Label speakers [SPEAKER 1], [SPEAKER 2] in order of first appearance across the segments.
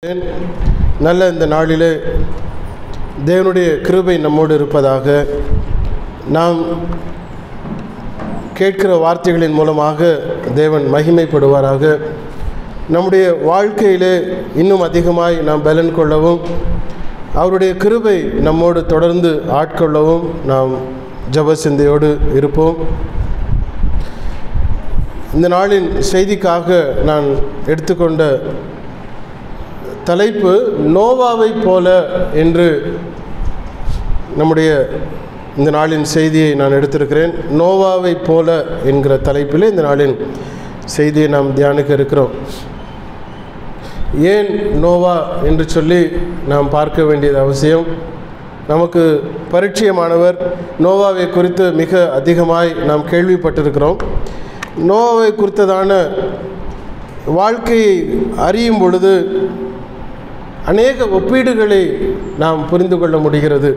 [SPEAKER 1] நல்ல இந்த நாளிலே தேவனுடைய கிருபை நம்மோடு இருப்பதாக நாம் கேட்கிற வார்த்தைகளின் மூலமாக தேவன் மகிமைப்படுவாராக நம்முடைய வாழ்க்கையிலே இன்னும் அதிகமாய் நாம் பலன் கொள்ளவும் அவருடைய கிருபை நம்மோடு தொடர்ந்து ஆட்கொள்ளவும் நாம் ஜப சிந்தையோடு இருப்போம் இந்த நாளின் செய்திக்காக நான் எடுத்துக்கொண்ட தலைப்பு நோவாவை போல என்று நம்முடைய இந்த நாளின் செய்தியை நான் எடுத்திருக்கிறேன் நோவாவை போல என்கிற தலைப்பில் இந்த நாளின் செய்தியை நாம் தியானிக்க இருக்கிறோம் ஏன் நோவா என்று சொல்லி நாம் பார்க்க வேண்டியது அவசியம் நமக்கு பரிச்சயமானவர் நோவாவை குறித்து மிக அதிகமாய் நாம் கேள்விப்பட்டிருக்கிறோம் நோவாவை குறித்ததான வாழ்க்கையை அறியும் பொழுது அநேக ஒப்பீடுகளை நாம் புரிந்து கொள்ள முடிகிறது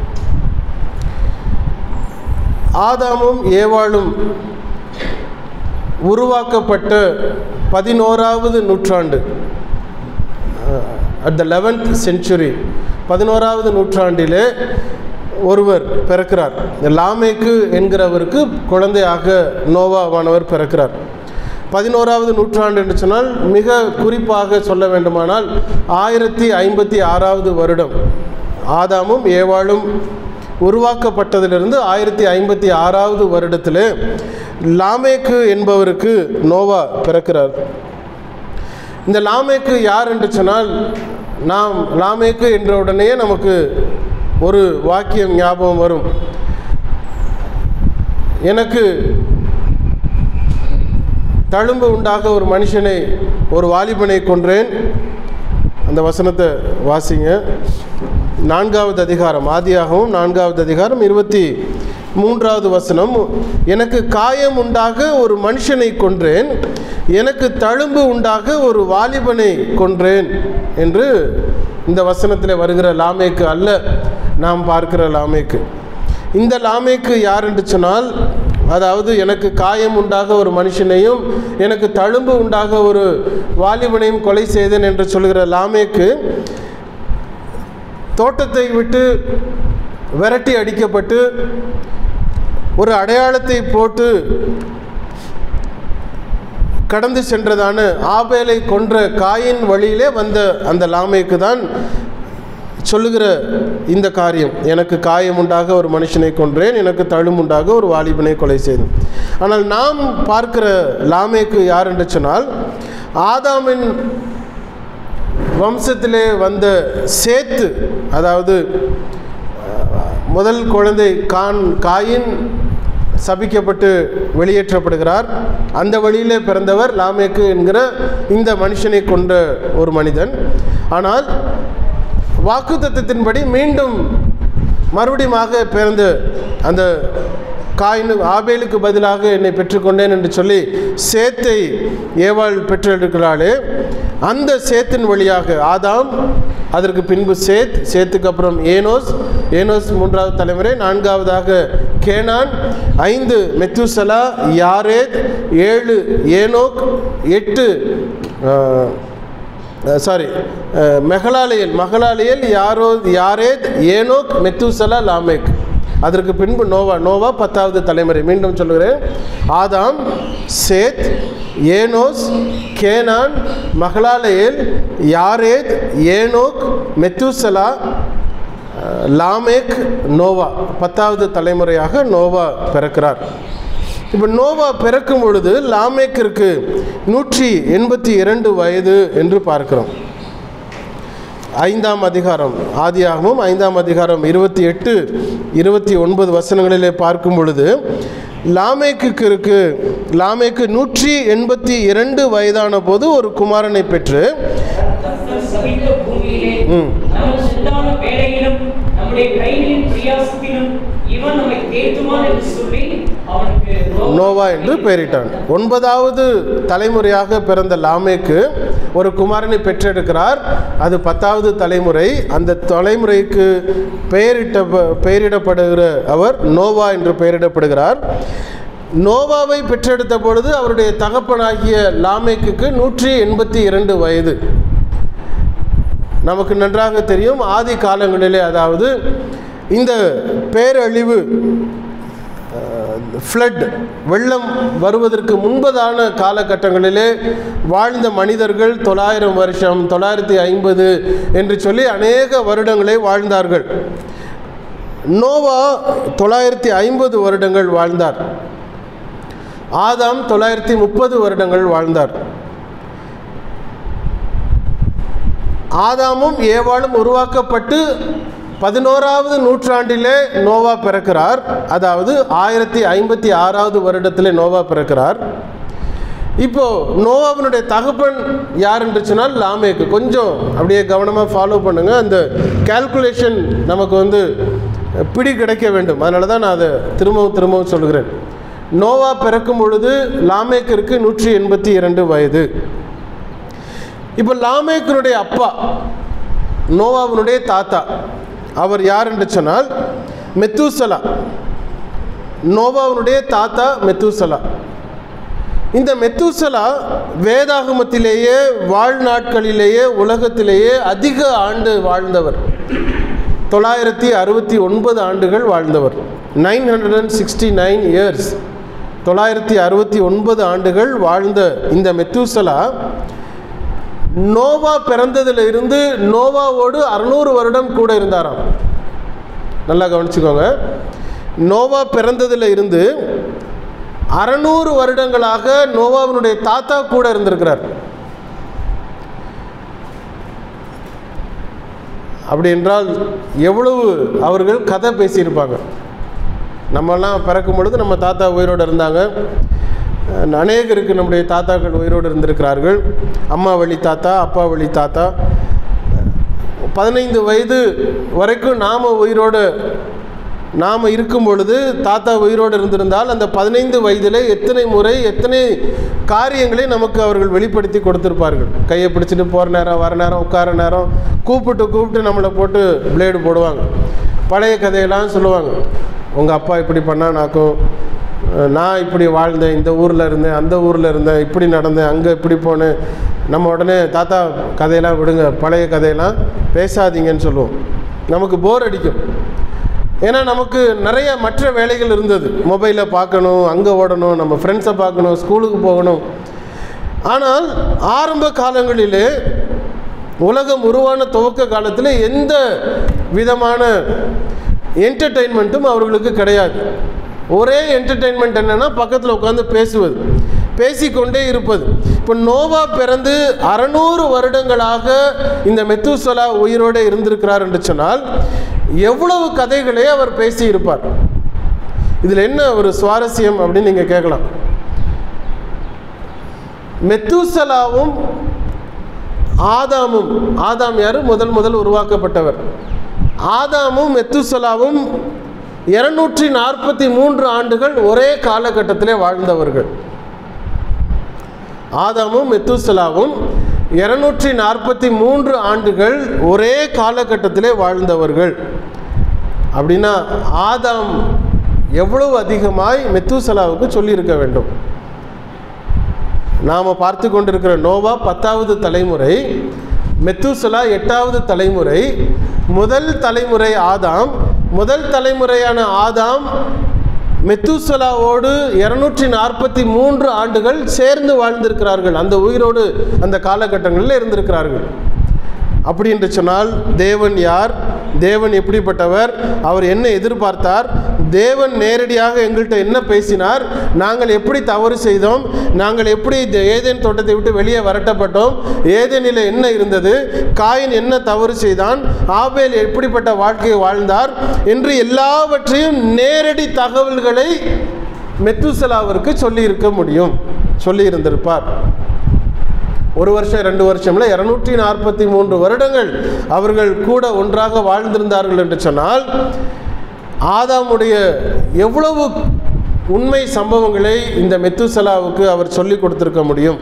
[SPEAKER 1] ஆதாமும் ஏவாளும் உருவாக்கப்பட்ட பதினோராவது நூற்றாண்டு அட் த லெவன்த் செஞ்சுரி பதினோராவது நூற்றாண்டிலே ஒருவர் பிறக்கிறார் லாமேக்கு என்கிறவருக்கு குழந்தையாக நோவாவானவர் பிறக்கிறார் பதினோராவது நூற்றாண்டு என்று சொன்னால் மிக குறிப்பாக சொல்ல வேண்டுமானால் ஆயிரத்தி ஐம்பத்தி ஆறாவது வருடம் ஆதாமும் ஏவாளும் உருவாக்கப்பட்டதிலிருந்து ஆயிரத்தி ஐம்பத்தி ஆறாவது வருடத்தில் லாமேக்கு என்பவருக்கு நோவா பிறக்கிறார் இந்த லாமேக்கு யார் என்று சொன்னால் நாம் லாமேக்கு என்ற உடனே நமக்கு ஒரு வாக்கியம் ஞாபகம் வரும் எனக்கு தழும்பு உண்டாக ஒரு மனுஷனை ஒரு வாலிபனை கொன்றேன் அந்த வசனத்தை வாசிங்க நான்காவது அதிகாரம் ஆதியாகவும் நான்காவது அதிகாரம் இருபத்தி மூன்றாவது வசனம் எனக்கு காயம் உண்டாக ஒரு மனுஷனை கொன்றேன் எனக்கு தழும்பு உண்டாக ஒரு வாலிபனை கொன்றேன் என்று இந்த வசனத்தில் வருகிற லாமேக்கு அல்ல நாம் பார்க்கிற லாமேக்கு இந்த லாமேக்கு யார் என்று சொன்னால் அதாவது எனக்கு காயம் உண்டாக ஒரு மனுஷனையும் எனக்கு தழும்பு உண்டாக ஒரு வாலிபனையும் கொலை செய்தேன் என்று சொல்கிற லாமேக்கு தோட்டத்தை விட்டு விரட்டி அடிக்கப்பட்டு ஒரு அடையாளத்தை போட்டு கடந்து சென்றதான ஆபேலை கொன்ற காயின் வழியிலே வந்த அந்த லாமைக்கு தான் சொல்லுகிற இந்த காரியம் எனக்கு காயம் உண்டாக ஒரு மனுஷனை கொன்றேன் எனக்கு தழும்புண்டாக ஒரு வாலிபனை கொலை செய்தேன் ஆனால் நாம் பார்க்கிற லாமேக்கு யார் என்று சொன்னால் ஆதாமின் வம்சத்திலே வந்த சேத்து அதாவது முதல் குழந்தை கான் காயின் சபிக்கப்பட்டு வெளியேற்றப்படுகிறார் அந்த வழியிலே பிறந்தவர் லாமேக்கு என்கிற இந்த மனுஷனை கொண்ட ஒரு மனிதன் ஆனால் வாக்கு தத்துவத்தின்படி மீண்டும் மறுபடியுமாக பிறந்த அந்த காயின் ஆபேலுக்கு பதிலாக என்னை பெற்றுக்கொண்டேன் என்று சொல்லி சேத்தை ஏவாள் பெற்றெடுக்கிறாளே அந்த சேத்தின் வழியாக ஆதாம் அதற்கு பின்பு சேத் சேத்துக்கு அப்புறம் ஏனோஸ் ஏனோஸ் மூன்றாவது தலைமுறை நான்காவதாக கேனான் ஐந்து மெத்துசலா யாரேத் ஏழு ஏனோக் எட்டு சாரி மெகலாலியல் மகளாலியல் யாரோ யாரேத் ஏனோக் மெத்துசலா லாமேக் அதற்கு பின்பு நோவா நோவா பத்தாவது தலைமுறை மீண்டும் சொல்லுகிறேன் Adam Seth Enos Kenan Mahalaleel Jared Enoch Methuselah Lamech Noah பத்தாவது தலைமுறையாக நோவா பிறக்கிறார் இப்போ நோவா பிறக்கும் பொழுது லாமேக்கிற்கு நூற்றி எண்பத்தி இரண்டு வயது என்று பார்க்கிறோம் ஐந்தாம் அதிகாரம் ஆதியாகமும் ஐந்தாம் அதிகாரம் இருபத்தி எட்டு இருபத்தி ஒன்பது வசனங்களிலே பார்க்கும் பொழுது லாமேக்கு இருக்கு லாமேக்கு நூற்றி எண்பத்தி இரண்டு வயதான போது ஒரு குமாரனை பெற்று
[SPEAKER 2] சபித்த பூமியிலே
[SPEAKER 1] ம்.
[SPEAKER 2] நமக்கு உண்டான வேலையிலும் நம்முடைய கைகளின் பிரியாசத்திலும் இவன் நம்மை தேற்றுவான் என்று சொல்லி அவனுக்கு
[SPEAKER 1] நோவா என்று பெயரிட்டான் ஒன்பதாவது தலைமுறையாக பிறந்த லாமேக்கு ஒரு குமாரனை பெற்றெடுக்கிறார் அது பத்தாவது தலைமுறை அந்த தலைமுறைக்கு பெயரிட்ட பெயரிடப்படுகிற அவர் நோவா என்று பெயரிடப்படுகிறார் நோவாவை பெற்றெடுத்த பொழுது அவருடைய தகப்பனாகிய லாமேக்குக்கு நூற்றி எண்பத்தி இரண்டு வயது நமக்கு நன்றாக தெரியும் ஆதி காலங்களிலே அதாவது இந்த பேரழிவு ஃப்ளட் வெள்ளம் வருவதற்கு முன்பதான காலகட்டங்களிலே வாழ்ந்த மனிதர்கள் தொள்ளாயிரம் வருஷம் தொள்ளாயிரத்தி ஐம்பது என்று சொல்லி அநேக வருடங்களை வாழ்ந்தார்கள் நோவா தொள்ளாயிரத்தி ஐம்பது வருடங்கள் வாழ்ந்தார் ஆதாம் தொள்ளாயிரத்தி முப்பது வருடங்கள் வாழ்ந்தார் ஆதாமும் ஏவாளும் உருவாக்கப்பட்டு பதினோராவது நூற்றாண்டிலே நோவா பிறக்கிறார் அதாவது ஆயிரத்தி ஐம்பத்தி ஆறாவது வருடத்திலே நோவா பிறக்கிறார் இப்போ நோவாவினுடைய தகப்பன் யார் என்று சொன்னால் லாமேக்கு கொஞ்சம் அப்படியே கவனமாக ஃபாலோ பண்ணுங்க அந்த கால்குலேஷன் நமக்கு வந்து பிடி கிடைக்க வேண்டும் அதனால தான் நான் அதை திரும்பவும் திரும்பவும் சொல்கிறேன் நோவா பிறக்கும் பொழுது லாமேக்கிற்கு நூற்றி எண்பத்தி இரண்டு வயது இப்போ லாமேக்கினுடைய அப்பா நோவாவினுடைய தாத்தா அவர் யார் என்று சொன்னால் மெத்தூசலா நோவாவினுடைய தாத்தா மெத்தூசலா இந்த மெத்தூசலா வேதாகமத்திலேயே வாழ்நாட்களிலேயே உலகத்திலேயே அதிக ஆண்டு வாழ்ந்தவர் தொள்ளாயிரத்தி அறுபத்தி ஒன்பது ஆண்டுகள் வாழ்ந்தவர் nine hundred and sixty nine years தொள்ளாயிரத்தி அறுபத்தி ஒன்பது ஆண்டுகள் வாழ்ந்த இந்த மெத்தூசலா நோவா பிறந்ததுல இருந்து நோவாவோடு அறுநூறு வருடம் கூட இருந்தாராம் நல்லா கவனிச்சுக்கோங்க நோவா பிறந்ததுல இருந்து அறநூறு வருடங்களாக நோவாவினுடைய தாத்தா கூட இருந்திருக்கிறார் அப்படி என்றால் எவ்வளவு அவர்கள் கதை பேசியிருப்பாங்க நம்மெல்லாம் பிறக்கும் பொழுது நம்ம தாத்தா உயிரோடு இருந்தாங்க அஹ் அநேகருக்கு நம்முடைய தாத்தாக்கள் உயிரோடு இருந்திருக்கிறார்கள் அம்மா வழி தாத்தா அப்பா வழி தாத்தா பதினைந்து வயது வரைக்கும் நாம் உயிரோடு நாம் இருக்கும் பொழுது தாத்தா உயிரோடு இருந்திருந்தால் அந்த பதினைந்து வயதில் எத்தனை முறை எத்தனை காரியங்களை நமக்கு அவர்கள் வெளிப்படுத்தி கொடுத்திருப்பார்கள் கையை பிடிச்சிட்டு போகிற நேரம் வர நேரம் உட்கார நேரம் கூப்பிட்டு கூப்பிட்டு நம்மளை போட்டு பிளேடு போடுவாங்க பழைய கதையெல்லாம் சொல்லுவாங்க உங்கள் அப்பா இப்படி பண்ணானாக்கும் அஹ் நான் இப்படி வாழ்ந்தேன் இந்த ஊரில் இருந்தேன் அந்த ஊரில் இருந்தேன் இப்படி நடந்தேன் அங்கே இப்படி போனேன் நம்ம உடனே தாத்தா கதையெல்லாம் விடுங்க பழைய கதையெல்லாம் பேசாதீங்கன்னு சொல்லுவோம் நமக்கு போர் அடிக்கும் ஏன்னா நமக்கு நிறைய மற்ற வேலைகள் இருந்தது மொபைலை பார்க்கணும் அங்கே ஓடணும் நம்ம ஃப்ரெண்ட்ஸை பார்க்கணும் ஸ்கூலுக்கு போகணும் ஆனால் ஆரம்ப காலங்களிலே உலகம் உருவான துவக்க காலத்தில் எந்த விதமான என்டர்டெயின்மெண்ட்டும் அவர்களுக்கு கிடையாது ஒரே என்டர்டெயின்மெண்ட் என்னன்னா பக்கத்தில் உட்காந்து பேசுவது பேசிக்கொண்டே இருப்பது இப்போ நோவா பிறந்து அறநூறு வருடங்களாக இந்த மெத்துசலா உயிரோடு இருந்திருக்கிறார் என்று சொன்னால் எவ்வளவு கதைகளை அவர் பேசி இருப்பார் இதில் என்ன ஒரு சுவாரஸ்யம் அப்படின்னு நீங்கள் கேட்கலாம் மெத்துசலாவும் ஆதாமும் ஆதாம் யாரு முதல் முதல் உருவாக்கப்பட்டவர் ஆதாமும் மெத்துசலாவும் இருநூற்றி நாற்பத்தி மூன்று ஆண்டுகள் ஒரே காலகட்டத்திலே வாழ்ந்தவர்கள் ஆதாமும் மெத்துசலாவும் இருநூற்றி நாற்பத்தி மூன்று ஆண்டுகள் ஒரே காலகட்டத்திலே வாழ்ந்தவர்கள் அப்படின்னா ஆதாம் எவ்வளவு அதிகமாய் மெத்துசலாவுக்கு சொல்லியிருக்க வேண்டும் நாம் பார்த்து கொண்டிருக்கிற நோவா பத்தாவது தலைமுறை மெத்துசலா எட்டாவது தலைமுறை முதல் தலைமுறை ஆதாம் முதல் தலைமுறையான ஆதாம் மெத்துசலாவோடு இருநூற்றி நாற்பத்தி மூன்று ஆண்டுகள் சேர்ந்து வாழ்ந்திருக்கிறார்கள் அந்த உயிரோடு அந்த காலகட்டங்களில் இருந்திருக்கிறார்கள் அப்படி என்று சொன்னால் தேவன் யார் தேவன் எப்படிப்பட்டவர் அவர் என்ன எதிர்பார்த்தார் தேவன் நேரடியாக எங்கள்கிட்ட என்ன பேசினார் நாங்கள் எப்படி தவறு செய்தோம் நாங்கள் எப்படி இந்த ஏதேன் தோட்டத்தை விட்டு வெளியே வரட்டப்பட்டோம் ஏதேனில் என்ன இருந்தது காயின் என்ன தவறு செய்தான் ஆபேல் எப்படிப்பட்ட வாழ்க்கையை வாழ்ந்தார் என்று எல்லாவற்றையும் நேரடி தகவல்களை மெத்துசலாவிற்கு சொல்லியிருக்க முடியும் சொல்லியிருந்திருப்பார் ஒரு வருஷம் ரெண்டு வருஷம்ல இருநூற்றி நாற்பத்தி மூன்று வருடங்கள் அவர்கள் கூட ஒன்றாக வாழ்ந்திருந்தார்கள் என்று சொன்னால் ஆதாமுடைய எவ்வளவு உண்மை சம்பவங்களை இந்த மெத்துசலாவுக்கு அவர் சொல்லி கொடுத்திருக்க முடியும்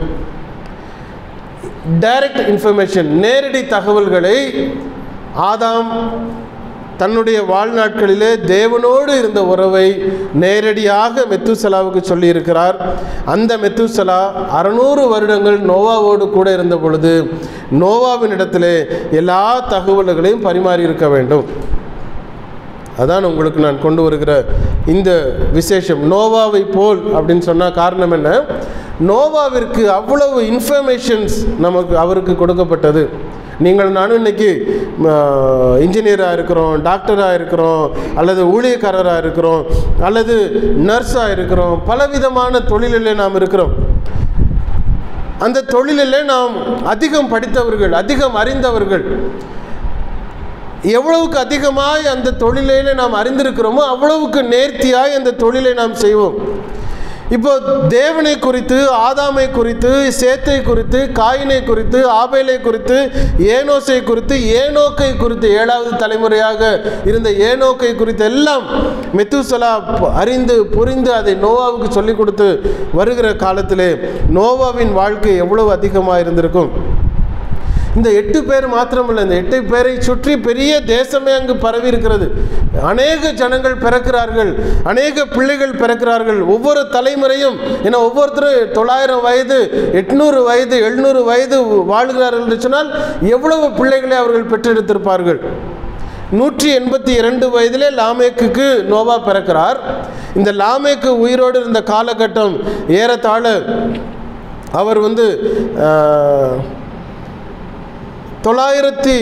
[SPEAKER 1] டைரக்ட் இன்ஃபர்மேஷன் நேரடி தகவல்களை ஆதாம் தன்னுடைய வாழ்நாட்களிலே தேவனோடு இருந்த உறவை நேரடியாக மெத்துசலாவுக்கு சொல்லியிருக்கிறார் அந்த மெத்துசலா அறுநூறு வருடங்கள் நோவாவோடு கூட இருந்த பொழுது நோவாவின் இடத்திலே எல்லா தகவல்களையும் பரிமாறி இருக்க வேண்டும் அதான் உங்களுக்கு நான் கொண்டு வருகிற இந்த விசேஷம் நோவாவை போல் அப்படின்னு சொன்னால் காரணம் என்ன நோவாவிற்கு அவ்வளவு இன்ஃபர்மேஷன்ஸ் நமக்கு அவருக்கு கொடுக்கப்பட்டது நீங்கள் நானும் இன்னைக்கு இன்ஜினியராக இருக்கிறோம் டாக்டராக இருக்கிறோம் அல்லது ஊழியக்காரராக இருக்கிறோம் அல்லது நர்ஸாக இருக்கிறோம் பலவிதமான தொழிலில் நாம் இருக்கிறோம் அந்த தொழிலில் நாம் அதிகம் படித்தவர்கள் அதிகம் அறிந்தவர்கள் எவ்வளவுக்கு அதிகமாய் அந்த தொழிலில் நாம் அறிந்திருக்கிறோமோ அவ்வளவுக்கு நேர்த்தியாய் அந்த தொழிலை நாம் செய்வோம் இப்போ தேவனை குறித்து ஆதாமை குறித்து சேத்தை குறித்து காயினை குறித்து ஆபேலை குறித்து ஏனோசை குறித்து ஏனோக்கை குறித்து ஏழாவது தலைமுறையாக இருந்த ஏனோக்கை குறித்து எல்லாம் மெத்துசலா ப- அறிந்து புரிந்து அதை நோவாவுக்கு சொல்லிக் கொடுத்து வருகிற காலத்திலே நோவாவின் வாழ்க்கை எவ்வளவு அதிகமாக இருந்திருக்கும் இந்த எட்டு பேர் மாத்திரமல்ல இந்த எட்டு பேரை சுற்றி பெரிய தேசமே அங்கு பரவி இருக்கிறது அநேக ஜனங்கள் பிறக்கிறார்கள் அநேக பிள்ளைகள் பிறக்கிறார்கள் ஒவ்வொரு தலைமுறையும் ஏன்னா ஒவ்வொருத்தரும் தொள்ளாயிரம் வயது எட்நூறு வயது எழுநூறு வயது வாழ்கிறார்கள் என்று சொன்னால் எவ்வளவு பிள்ளைகளை அவர்கள் பெற்றெடுத்திருப்பார்கள் நூற்றி எண்பத்தி இரண்டு வயதிலே லாமேக்குக்கு நோவா பிறக்கிறார் இந்த லாமேக்கு உயிரோடு இருந்த காலகட்டம் ஏறத்தாழ அவர் வந்து ஆஹ், தொள்ளாயிரத்தி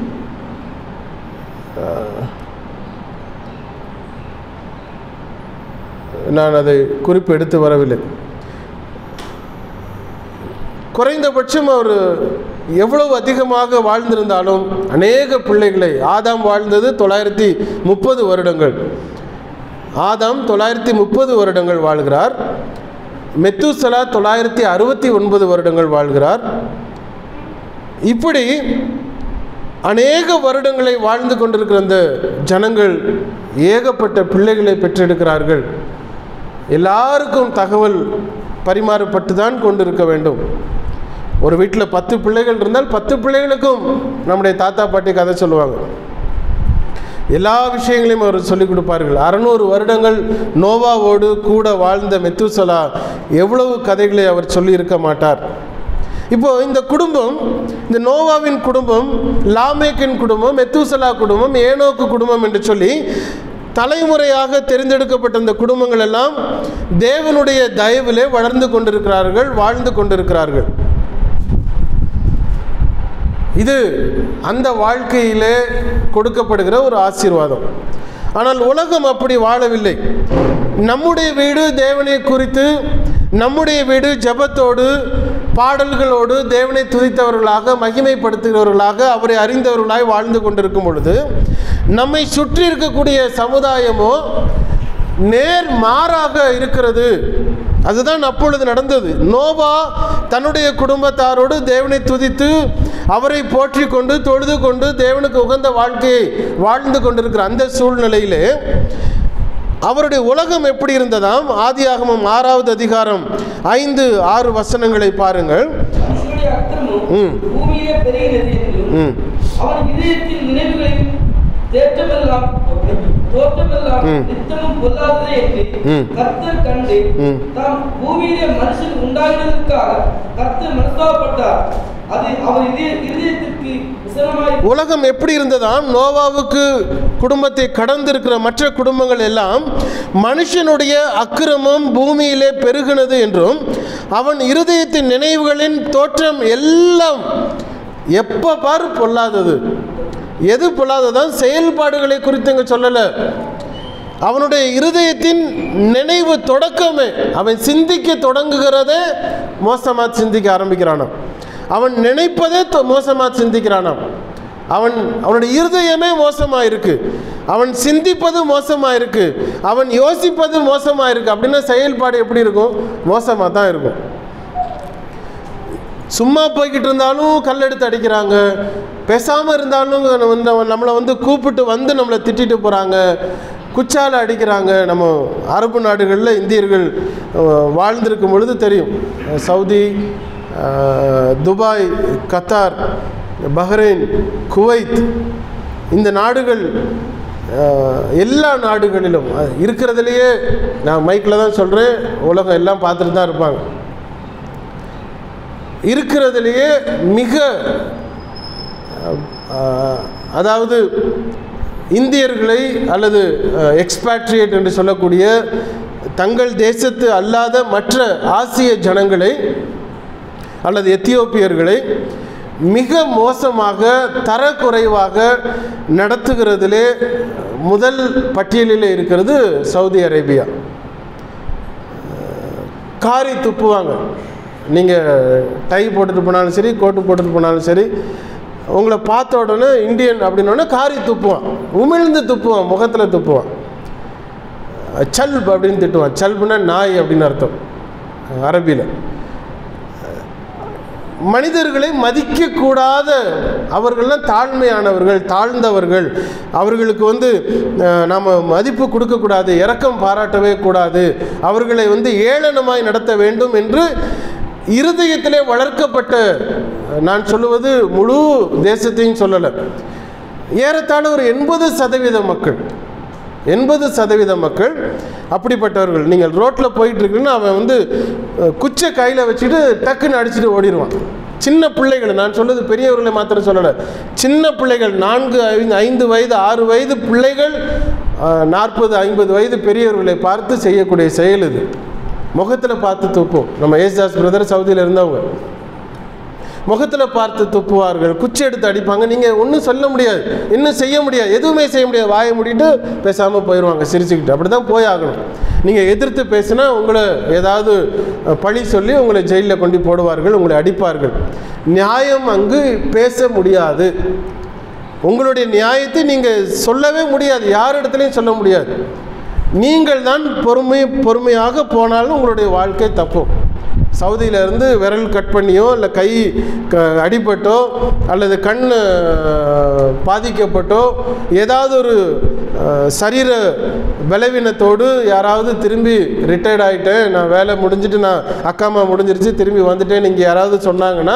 [SPEAKER 1] ஆஹ், நான் அதை குறிப்பு எடுத்து வரவில்லை குறைந்தபட்சம் அவர் எவ்வளவு அதிகமாக வாழ்ந்திருந்தாலும் அநேக பிள்ளைகளை ஆதாம் வாழ்ந்தது தொள்ளாயிரத்தி முப்பது வருடங்கள் ஆதாம் தொள்ளாயிரத்தி முப்பது வருடங்கள் வாழ்கிறார் மெத்துசலா தொள்ளாயிரத்தி அறுபத்தி ஒன்பது வருடங்கள் வாழ்கிறார் இப்படி அநேக வருடங்களை வாழ்ந்து கொண்டிருக்கிற அந்த ஜனங்கள் ஏகப்பட்ட பிள்ளைகளை பெற்றெடுக்கிறார்கள் எல்லாருக்கும் தகவல் பரிமாறப்பட்டு தான் கொண்டிருக்க வேண்டும் ஒரு வீட்டில் பத்து பிள்ளைகள் இருந்தால் பத்து பிள்ளைகளுக்கும் நம்முடைய தாத்தா பாட்டி கதை சொல்லுவாங்க எல்லா விஷயங்களையும் அவர் சொல்லிக் கொடுப்பார்கள் அறநூறு வருடங்கள் நோவாவோடு கூட வாழ்ந்த மெத்துசலா எவ்வளவு கதைகளை அவர் சொல்லி இருக்க மாட்டார் இப்போ இந்த குடும்பம் இந்த நோவாவின் குடும்பம் லாமேக்கின் குடும்பம் மெத்துசலா குடும்பம் ஏனோக்கு குடும்பம் என்று சொல்லி தலைமுறையாக தெரிந்தெடுக்கப்பட்ட இந்த குடும்பங்கள் எல்லாம் தேவனுடைய தயவிலே வளர்ந்து கொண்டிருக்கிறார்கள் வாழ்ந்து கொண்டிருக்கிறார்கள் இது அந்த வாழ்க்கையிலே கொடுக்கப்படுகிற ஒரு ஆசீர்வாதம் ஆனால் உலகம் அப்படி வாழவில்லை நம்முடைய வீடு தேவனை குறித்து நம்முடைய வீடு ஜெபத்தோடு பாடல்களோடு தேவனை துதித்தவர்களாக மகிமைப்படுத்துகிறவர்களாக அவரை அறிந்தவர்களாய் வாழ்ந்து கொண்டிருக்கும் பொழுது நம்மை சுற்றி இருக்கக்கூடிய சமுதாயமோ நேர் மாறாக இருக்கிறது அதுதான் அப்பொழுது நடந்தது நோவா தன்னுடைய குடும்பத்தாரோடு தேவனை துதித்து அவரை போற்றி கொண்டு தொழுது கொண்டு தேவனுக்கு உகந்த வாழ்க்கையை வாழ்ந்து கொண்டிருக்கிற அந்த சூழ்நிலையிலே அவருடைய உலகம் எப்படி இருந்ததாம் ஆதியாகமம் ஆறாவது அதிகாரம் ஐந்து ஆறு வசனங்களை பாருங்கள்
[SPEAKER 3] மனுஷனுடைய அக்கிரமம்
[SPEAKER 1] ம்.
[SPEAKER 3] பூமியிலே பெருகினது என்றும்
[SPEAKER 1] ம்
[SPEAKER 3] அவன் இதயத்தின் நினைவுகளையும் தேற்றமெல்லாம் தோற்றமெல்லாம்
[SPEAKER 1] ம்.
[SPEAKER 3] நித்தமும் பொல்லாததே என்று
[SPEAKER 1] ம்.
[SPEAKER 3] கர்த்தர் கண்டு
[SPEAKER 1] ம்.
[SPEAKER 3] தாம் பூமியிலே மனுஷன் உண்டாகினதற்காக கர்த்தர் மனஸ்தாபப்பட்டார் அது அவர் இதய இருதயத்திற்கு விசனமாய்
[SPEAKER 1] உலகம் எப்படி இருந்ததாம் நோவாவுக்கு குடும்பத்தை கடந்திருக்கிற மற்ற குடும்பங்கள் எல்லாம் மனுஷனுடைய அக்கிரமம் பூமியிலே பெருகினது என்றும் அவன் இருதயத்தின் நினைவுகளின் தோற்றம் எல்லாம் எப்போ பாரு பொல்லாதது எது பொல்லாததான் செயல்பாடுகளை குறித்து இங்கே சொல்லலை அவனுடைய இருதயத்தின் நினைவு தொடக்கமே அவன் சிந்திக்க தொடங்குகிறதே மோசமாக சிந்திக்க ஆரம்பிக்கிறானாம் அவன் நினைப்பதே தொ- மோசமா சிந்திக்கிறானாம் அவன் அவனுடைய இருதயமே மோசமாக இருக்கு அவன் சிந்திப்பது மோசமாக இருக்கு அவன் யோசிப்பது மோசமாக இருக்கு அப்படின்னா செயல்பாடு எப்படி இருக்கும் மோசமாக தான் இருக்கும் சும்மா போய்கிட்டு இருந்தாலும் கல் எடுத்து அடிக்கிறாங்க பேசாமல் இருந்தாலும் வந்து நம்மளை வந்து கூப்பிட்டு வந்து நம்மளை திட்டிட்டு போகிறாங்க குச்சால அடிக்கிறாங்க நம்ம அரபு நாடுகளில் இந்தியர்கள் அஹ், வாழ்ந்திருக்கும் பொழுது தெரியும் அஹ், சவுதி அஹ், துபாய் கத்தார் பஹ்ரைன் குவைத் இந்த நாடுகள் அஹ், எல்லா நாடுகளிலும் அஹ், இருக்கிறதுலையே நான் மைக்கில் தான் சொல்கிறேன் உலகம் எல்லாம் பார்த்துட்டு தான் இருப்பாங்க இருக்கிறதுலையே மிக அஹ், அதாவது இந்தியர்களை அல்லது எக்ஸ்பேட்ரியேட் என்று சொல்லக்கூடிய தங்கள் தேசத்து அல்லாத மற்ற ஆசிய ஜனங்களை அல்லது எத்தியோப்பியர்களை மிக மோசமாக தரக்குறைவாக நடத்துகிறதிலே முதல் பட்டியலில் இருக்கிறது சவுதி அரேபியா காரி துப்புவாங்க நீங்கள் டை போட்டுட்டு போனாலும் சரி கோட்டு போட்டுட்டு போனாலும் சரி உங்களை பார்த்த உடனே இந்தியன் அப்படின்னோடனே காரி துப்புவான் உமிழ்ந்து துப்புவான் முகத்தில் துப்புவான் சல்ப் அப்படின்னு திட்டுவான் சல்புனா நாய் அப்படின்னு அர்த்தம் அரபியில் மனிதர்களை மதிக்கக்கூடாத அவர்கள்லாம் தாழ்மையானவர்கள் தாழ்ந்தவர்கள் அவர்களுக்கு வந்து அஹ், நாம் மதிப்பு கொடுக்கக்கூடாது இரக்கம் பாராட்டவே கூடாது அவர்களை வந்து ஏளனமாய் நடத்த வேண்டும் என்று இருதயத்திலே வளர்க்கப்பட்ட நான் சொல்லுவது முழு தேசத்தையும் சொல்லலை ஏறத்தாழ ஒரு எண்பது சதவீத மக்கள் எண்பது சதவீத மக்கள் அப்படிப்பட்டவர்கள் நீங்கள் ரோட்டில் போயிட்டு இருக்குன்னு அவன் வந்து அஹ், குச்சை கையில் வச்சுட்டு டக்குன்னு அடிச்சுட்டு ஓடிடுவான் சின்ன பிள்ளைகள் நான் சொல்றது பெரியவர்களை மாத்திரம் சொல்லலை சின்ன பிள்ளைகள் நான்கு ஐந்து ஐந்து வயது ஆறு வயது பிள்ளைகள் நாற்பது ஐம்பது வயது பெரியவர்களை பார்த்து செய்யக்கூடிய செயல் இது முகத்தில் பார்த்து துப்பும் நம்ம ஏசுதாஸ் பிரதர் சவுதியில் இருந்தவங்க முகத்தில் பார்த்து துப்புவார்கள் குச்சி எடுத்து அடிப்பாங்க நீங்கள் ஒன்றும் சொல்ல முடியாது இன்னும் செய்ய முடியாது எதுவுமே செய்ய முடியாது வாயை மூடிட்டு பேசாமல் போயிடுவாங்க சிரிச்சுக்கிட்டு அப்படி தான் போய் ஆகணும் நீங்கள் எதிர்த்து பேசினா உங்களை ஏதாவது அஹ், பழி சொல்லி உங்களை ஜெயிலில் கொண்டு போடுவார்கள் உங்களை அடிப்பார்கள் நியாயம் அங்கு பேச முடியாது உங்களுடைய நியாயத்தை நீங்கள் சொல்லவே முடியாது யார் இடத்துலையும் சொல்ல முடியாது நீங்கள் தான் பொறுமை பொறுமையாக போனாலும் உங்களுடைய வாழ்க்கை தப்பும் சவுதியில இருந்து விரல் கட் பண்ணியோ இல்லை கை க அடிபட்டோ அல்லது கண் அஹ், பாதிக்கப்பட்டோ ஏதாவது ஒரு அஹ், சரீர பலவீனத்தோடு யாராவது திரும்பி ரிட்டையர்ட் ஆகிட்டேன் நான் வேலை முடிஞ்சிட்டு நான் அக்காமா முடிஞ்சிருச்சு திரும்பி வந்துட்டேன் நீங்கள் யாராவது சொன்னாங்கன்னா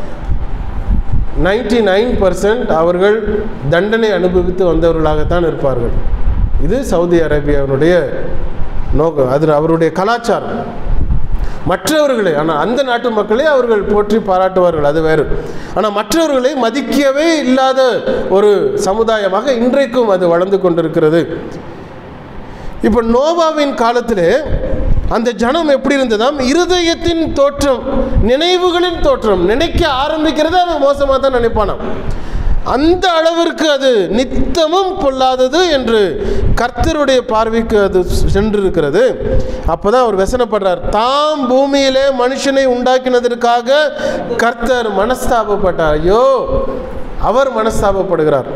[SPEAKER 1] நைன்டி நைன் பர்சன்ட் அவர்கள் தண்டனை அனுபவித்து வந்தவர்களாகத்தான் இருப்பார்கள் இது சவுதி அரேபியாவினுடைய நோக்கம் அது அவருடைய கலாச்சாரம் மற்றவர்களை ஆனால் அந்த நாட்டு மக்களை அவர்கள் போற்றி பாராட்டுவார்கள் அது வேறு ஆனால் மற்றவர்களை மதிக்கவே இல்லாத ஒரு சமுதாயமாக இன்றைக்கும் அது வளர்ந்து கொண்டிருக்கிறது இப்போ நோவாவின் காலத்திலே அந்த ஜனம் எப்படி இருந்ததாம் இருதயத்தின் தோற்றம் நினைவுகளின் தோற்றம் நினைக்க ஆரம்பிக்கிறத அவன் மோசமாக தான் நினைப்பானாம் அந்த அளவிற்கு அது நித்தமும் பொல்லாதது என்று கர்த்தருடைய பார்வைக்கு அது சென்றிருக்கிறது அப்பதான் அவர் வசனப்படுறார் தாம் பூமியிலே மனுஷனை உண்டாக்கினதற்காக கர்த்தர் மனஸ்தாபப்பட்டார் ஐயோ அவர் மனஸ்தாபப்படுகிறார்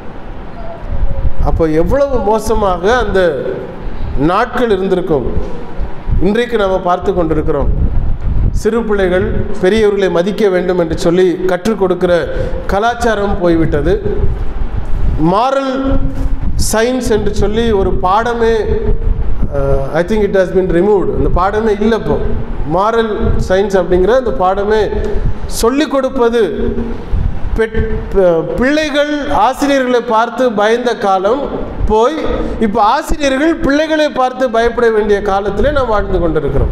[SPEAKER 1] அப்போ எவ்வளவு மோசமாக அந்த நாட்கள் இருந்திருக்கும் இன்றைக்கு நாம் பார்த்து கொண்டிருக்கிறோம் சிறு பிள்ளைகள் பெரியவர்களை மதிக்க வேண்டும் என்று சொல்லி கற்றுக் கொடுக்கிற கலாச்சாரம் போய்விட்டது மாரல் சயின்ஸ் என்று சொல்லி ஒரு பாடமே I think it has been removed அந்த பாடமே இல்லை இப்போ மாரல் சயின்ஸ் அப்படிங்கிற அந்த பாடமே சொல்லிக் கொடுப்பது பெட் ப- பிள்ளைகள் ஆசிரியர்களை பார்த்து பயந்த காலம் போய் இப்போ ஆசிரியர்கள் பிள்ளைகளை பார்த்து பயப்பட வேண்டிய காலத்திலே நாம் வாழ்ந்து கொண்டிருக்கிறோம்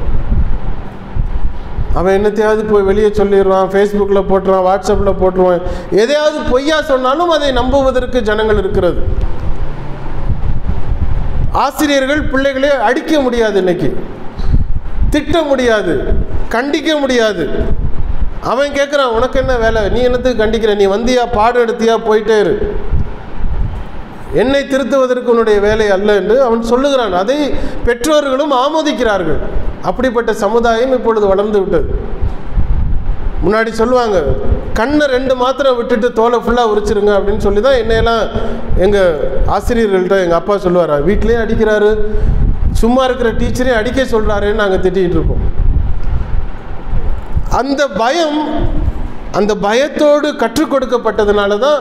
[SPEAKER 1] அவன் என்னத்தையாவது போய் வெளியே சொல்லிடுவான் ஃபேஸ்புக்கில் போட்டுருவான் வாட்ஸ்அப்பில் போட்டுருவான் எதையாவது பொய்யா சொன்னாலும் அதை நம்புவதற்கு ஜனங்கள் இருக்கிறது ஆசிரியர்கள் பிள்ளைகளை அடிக்க முடியாது இன்னைக்கு திட்ட முடியாது கண்டிக்க முடியாது அவன் கேட்குறான் உனக்கு என்ன வேலை நீ என்னத்துக்கு கண்டிக்கிற நீ வந்தியா பாடம் எடுத்தியா போயிட்டே இரு என்னை திருத்துவதற்கு உன்னுடைய வேலை அல்ல என்று அவன் சொல்லுகிறான் அதை பெற்றோர்களும் ஆமோதிக்கிறார்கள் அப்படிப்பட்ட சமுதாயம் இப்பொழுது வளர்ந்து விட்டது முன்னாடி சொல்லுவாங்க கண்ணை ரெண்டு மாத்திரம் விட்டுட்டு தோலை ஃபுல்லாக உரிச்சிருங்க அப்படின்னு சொல்லி தான் என்னையெல்லாம் எங்கள் ஆசிரியர்கள்ட்ட எங்கள் அப்பா சொல்லுவார் வீட்டிலேயே அடிக்கிறாரு சும்மா இருக்கிற டீச்சரையும் அடிக்க சொல்கிறாருன்னு நாங்கள் திட்டிகிட்டு இருப்போம் அந்த பயம் அந்த பயத்தோடு கற்றுக் கொடுக்கப்பட்டதுனால தான்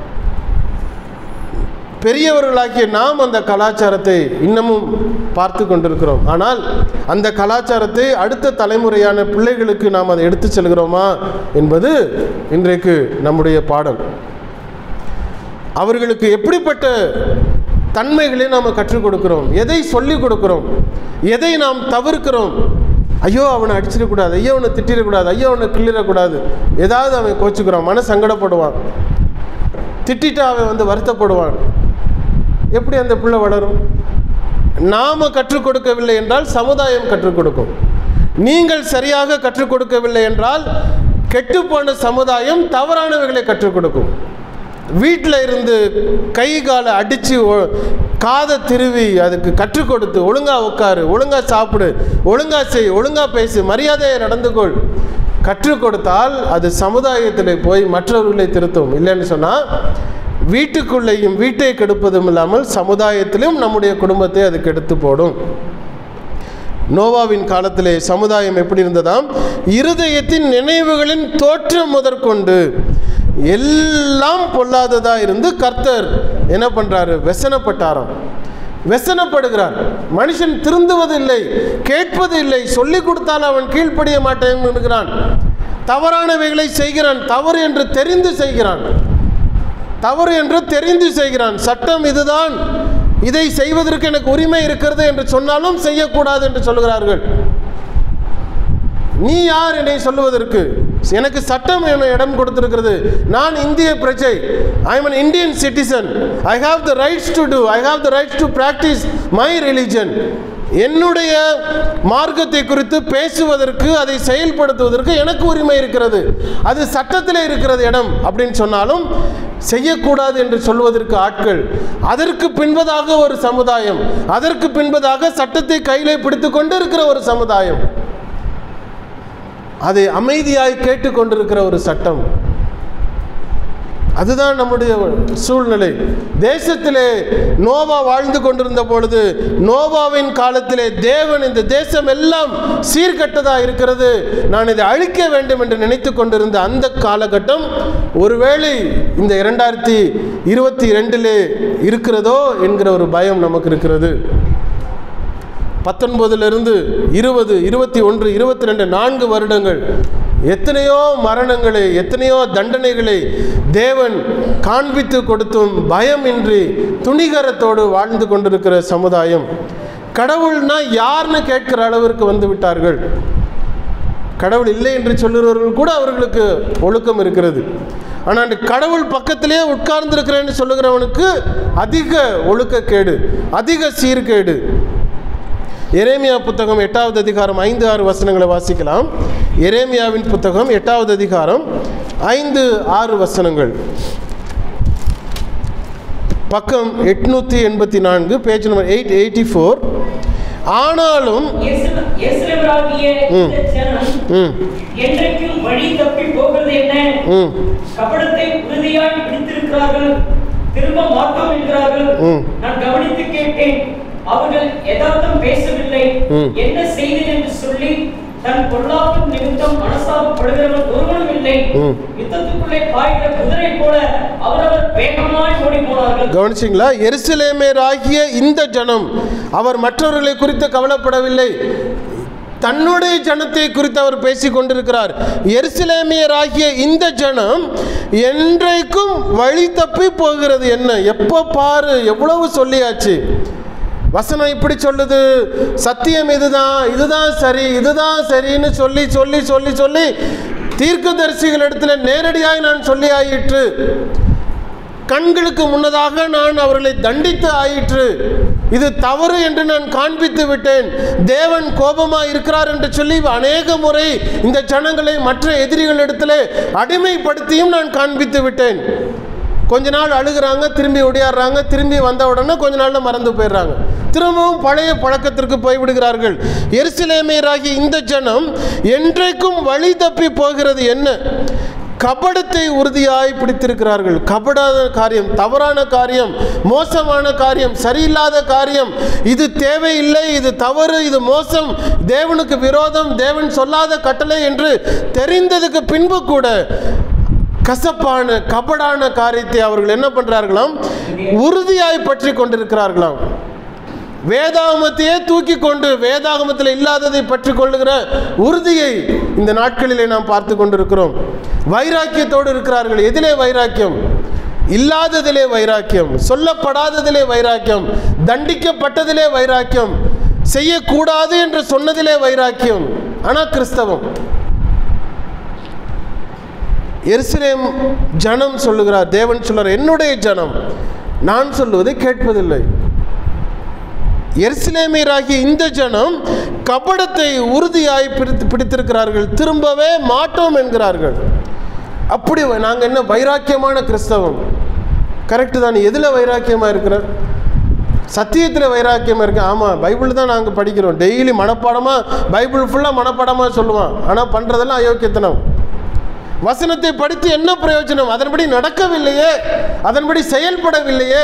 [SPEAKER 1] பெரியவர்களாகிய நாம் அந்த கலாச்சாரத்தை இன்னமும் பார்த்து கொண்டிருக்கிறோம் ஆனால் அந்த கலாச்சாரத்தை அடுத்த தலைமுறையான பிள்ளைகளுக்கு நாம் அதை எடுத்து செல்கிறோமா என்பது இன்றைக்கு நம்முடைய பாடம் அவர்களுக்கு எப்படிப்பட்ட தன்மைகளை நாம் கற்றுக் கொடுக்கிறோம் எதை சொல்லிக் கொடுக்கிறோம் எதை நாம் தவிர்க்கிறோம் ஐயோ அவனை அடிச்சிடக்கூடாது ஐயோ அவனை திட்டிடக்கூடாது ஐயோ அவனை கிள்ளிடக்கூடாது ஏதாவது அவன் கோச்சுக்கிறான் மன சங்கடப்படுவான் திட்டிட்டு அவன் வந்து வருத்தப்படுவான் எப்படி அந்த பிள்ளை வளரும் நாம கற்றுக் கொடுக்கவில்லை என்றால் சமுதாயம் கற்றுக் கொடுக்கும் நீங்கள் சரியாக கற்றுக் கொடுக்கவில்லை என்றால் கெட்டுப்போன சமுதாயம் தவறானவைகளை கற்றுக் கொடுக்கும் வீட்டில் இருந்து கை காலை அடித்து காதை திருவி அதுக்கு கற்றுக் கொடுத்து ஒழுங்காக உட்காரு ஒழுங்காக சாப்பிடு ஒழுங்காக செய் ஒழுங்காக பேசு மரியாதையை நடந்து கொள் கற்றுக் கொடுத்தால் அது சமுதாயத்தில் போய் மற்றவர்களை திருத்தும் இல்லைன்னு சொன்னால் வீட்டுக்குள்ளேயும் வீட்டை கெடுப்பதும் இல்லாமல் சமுதாயத்திலும் நம்முடைய குடும்பத்தை அது கெடுத்து போடும் நோவாவின் காலத்திலே சமுதாயம் எப்படி இருந்ததாம் இருதயத்தின் நினைவுகளின் தோற்றம் முதற்கொண்டு எல்லாம் பொல்லாததா இருந்து கர்த்தர் என்ன பண்றாரு வெசனப்பட்டாராம் வெசனப்படுகிறார் மனுஷன் திருந்துவதில்லை கேட்பது இல்லை சொல்லிக் கொடுத்தால் அவன் கீழ்ப்படிய மாட்டேன் என்கிறான் தவறானவைகளை செய்கிறான் தவறு என்று தெரிந்து செய்கிறான் தவறு என்று தெரிந்து செய்கிறான் சட்டம் இதுதான் இதை செய்வதற்கு எனக்கு உரிமை இருக்கிறது என்று சொன்னாலும் செய்யக்கூடாது என்று சொல்கிறார்கள் நீ யார் என்னை சொல்லுவதற்கு எனக்கு சட்டம் என்ன இடம் கொடுத்திருக்கிறது நான் இந்திய பிரஜை I am an Indian citizen I have the rights to do I have the rights to practise my religion என்னுடைய மார்க்கத்தை குறித்து பேசுவதற்கு அதை செயல்படுத்துவதற்கு எனக்கு உரிமை இருக்கிறது அது சட்டத்திலே இருக்கிறது இடம் அப்படின்னு சொன்னாலும் செய்யக்கூடாது என்று சொல்வதற்கு ஆட்கள் அதற்கு பின்பதாக ஒரு சமுதாயம் அதற்கு பின்பதாக சட்டத்தை கையிலே பிடித்து கொண்டு இருக்கிற ஒரு சமுதாயம் அதை அமைதியாய் கேட்டுக்கொண்டிருக்கிற ஒரு சட்டம் அதுதான் நம்முடைய சூழ்நிலை தேசத்திலே நோவா வாழ்ந்து கொண்டிருந்த பொழுது நோவாவின் காலத்திலே தேவன் இந்த தேசம் எல்லாம் சீர்கட்டதா இருக்கிறது நான் இதை அழிக்க வேண்டும் என்று நினைத்து கொண்டிருந்த அந்த காலகட்டம் ஒருவேளை இந்த இரண்டாயிரத்தி இருபத்தி ரெண்டிலே இருக்கிறதோ என்கிற ஒரு பயம் நமக்கு இருக்கிறது பத்தொன்பதிலிருந்து இருபது இருபத்தி ஒன்று இருபத்தி ரெண்டு நான்கு வருடங்கள் எத்தனையோ மரணங்களை எத்தனையோ தண்டனைகளை தேவன் காண்பித்து கொடுத்தும் பயமின்றி துணிகரத்தோடு வாழ்ந்து கொண்டிருக்கிற சமுதாயம் கடவுள்னா யாருன்னு கேட்கிற அளவிற்கு வந்து விட்டார்கள் கடவுள் இல்லை என்று சொல்லுகிறவர்கள் கூட அவர்களுக்கு ஒழுக்கம் இருக்கிறது ஆனால் அந்த கடவுள் பக்கத்திலே உட்கார்ந்திருக்கிறேன்னு சொல்லுகிறவனுக்கு அதிக ஒழுக்கக்கேடு அதிக சீர்கேடு எரேமியா புத்தகம் எட்டாவது அதிகாரம் ஐந்து ஆறு வசனங்களை வாசிக்கலாம் எரேமியாவின் புத்தகம் எட்டாவது அதிகாரம் ஐந்து ஆறு வசனங்கள் பக்கம் எட்நூற்றி எண்பத்தி நான்கு page number eight eighty four ஆனாலும்
[SPEAKER 2] எஸ்ர- எஸ்ரேலராகிய இந்த ஜனம்
[SPEAKER 1] ம்
[SPEAKER 2] என்றைக்கும் வழி தப்பி போகிறது என்ன
[SPEAKER 1] ம்
[SPEAKER 2] கபடத்தை உறுதியாய் பிடித்திருக்கிறார்கள் திரும்ப மாட்டோம் என்கிறார்கள்
[SPEAKER 1] ம்.
[SPEAKER 2] நான் கவனித்து கேட்டேன் அவர்கள் யதார்த்தம் பேசவில்லை
[SPEAKER 1] ம்.
[SPEAKER 2] என்ன செய்தேன் என்று சொல்லி தன் பொருளாப்பு நிமித்தம் மனசாபப்படுகிறவன் ஒருவனும் இல்லை
[SPEAKER 1] ம்.
[SPEAKER 2] யுத்தத்துக்குள்ளே பாய்கிற குதிரை போல அவரவர் வேகமாய் ஓடி போனார்கள்
[SPEAKER 1] கவனிச்சிங்களா எருசலேமேராகிய இந்த ஜனம் அவர் மற்றவர்களை குறித்து கவலைப்படவில்லை தன்னுடைய ஜனத்தை குறித்து அவர் பேசிக் கொண்டிருக்கிறார் எருசலேமியராகிய இந்த ஜனம் என்றைக்கும் வழி தப்பி போகிறது என்ன எப்போ பாரு எவ்வளவு சொல்லியாச்சு வசனம் இப்படி சொல்லுது சத்தியம் இதுதான் இதுதான் சரி இதுதான் சரின்னு சொல்லி சொல்லி சொல்லி சொல்லி தீர்க்கதரிசிகள் இடத்துல நேரடியாய் நான் சொல்லி ஆயிற்று கண்களுக்கு முன்னதாக நான் அவர்களை தண்டித்து ஆயிற்று இது தவறு என்று நான் காண்பித்து விட்டேன் தேவன் கோபமா இருக்கிறார் என்று சொல்லி அநேக முறை இந்த ஜனங்களை மற்ற எதிரிகளிடத்திலே அடிமைப்படுத்தியும் நான் காண்பித்து விட்டேன் கொஞ்ச நாள் அழுகுறாங்க திரும்பி ஒடியாடுறாங்க திரும்பி வந்த உடனே கொஞ்ச நாள்ல மறந்து போயிடுறாங்க திரும்பவும் பழைய பழக்கத்திற்கு போய்விடுகிறார்கள் எருசலேமியராகிய இந்த ஜனம் என்றைக்கும் வழி தப்பி போகிறது என்ன கபடத்தை உறுதியாய் பிடித்திருக்கிறார்கள் கபடாத காரியம் தவறான காரியம் மோசமான காரியம் சரியில்லாத காரியம் இது தேவையில்லை இது தவறு இது மோசம் தேவனுக்கு விரோதம் தேவன் சொல்லாத கட்டளை என்று தெரிந்ததுக்கு பின்பு கூட கசப்பான கபடான காரியத்தை அவர்கள் என்ன பண்றார்களாம் உறுதியாய் பற்றி கொண்டிருக்கிறார்களாம் வேதாகமத்தையே தூக்கி கொண்டு வேதாகமத்தில் இல்லாததை பற்றி கொள்ளுகிற உறுதியை இந்த நாட்களிலே நாம் பார்த்து கொண்டிருக்கிறோம் வைராக்கியத்தோடு இருக்கிறார்கள் எதிலே வைராக்கியம் இல்லாததிலே வைராக்கியம் சொல்லப்படாததிலே வைராக்கியம் தண்டிக்கப்பட்டதிலே வைராக்கியம் செய்யக்கூடாது என்று சொன்னதிலே வைராக்கியம் ஆனால் கிறிஸ்தவம் எருசலேம் ஜனம் சொல்லுகிறார் தேவன் சொல்றார் என்னுடைய ஜனம் நான் சொல்லுவதை கேட்பதில்லை எருசலேமியராகிய இந்த ஜனம் கபடத்தை உறுதியாய் பிடித்து பிடித்திருக்கிறார்கள் திரும்பவே மாட்டோம் என்கிறார்கள் அப்படி நாங்கள் என்ன வைராக்கியமான கிறிஸ்தவம் கரெக்டு தான் நீ எதில் வைராக்கியமாக இருக்கிற சத்தியத்தில் வைராக்கியமாக இருக்கு ஆமாம் பைபிள் தான் நாங்கள் படிக்கிறோம் டெய்லி மனப்பாடமாக பைபிள் ஃபுல்லாக மனப்பாடமாக சொல்லுவான் ஆனால் பண்ணுறதெல்லாம் அயோக்கியத்தனம் வசனத்தை படித்து என்ன பிரயோஜனம் அதன்படி நடக்கவில்லையே அதன்படி செயல்படவில்லையே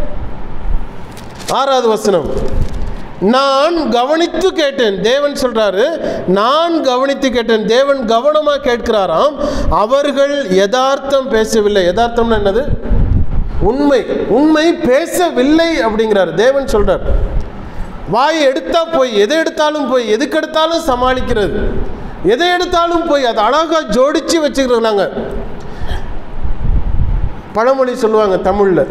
[SPEAKER 1] ஆறாவது வசனம் நான் கவனித்து கேட்டேன் தேவன் சொல்றாரு நான் கவனித்து கேட்டேன் தேவன் கவனமா கேட்கிறாராம் அவர்கள் யதார்த்தம் பேசவில்லை யதார்த்தம்னா என்னது உண்மை உண்மை பேசவில்லை அப்படிங்கிறார் தேவன் சொல்றார் வாயை எடுத்தா போய் எதை எடுத்தாலும் போய் எதுக்கு எடுத்தாலும் சமாளிக்கிறது எதை எடுத்தாலும் போய் அதை அழகாக ஜோடிச்சு வச்சுக்கிறாங்க பழமொழி சொல்லுவாங்க தமிழில்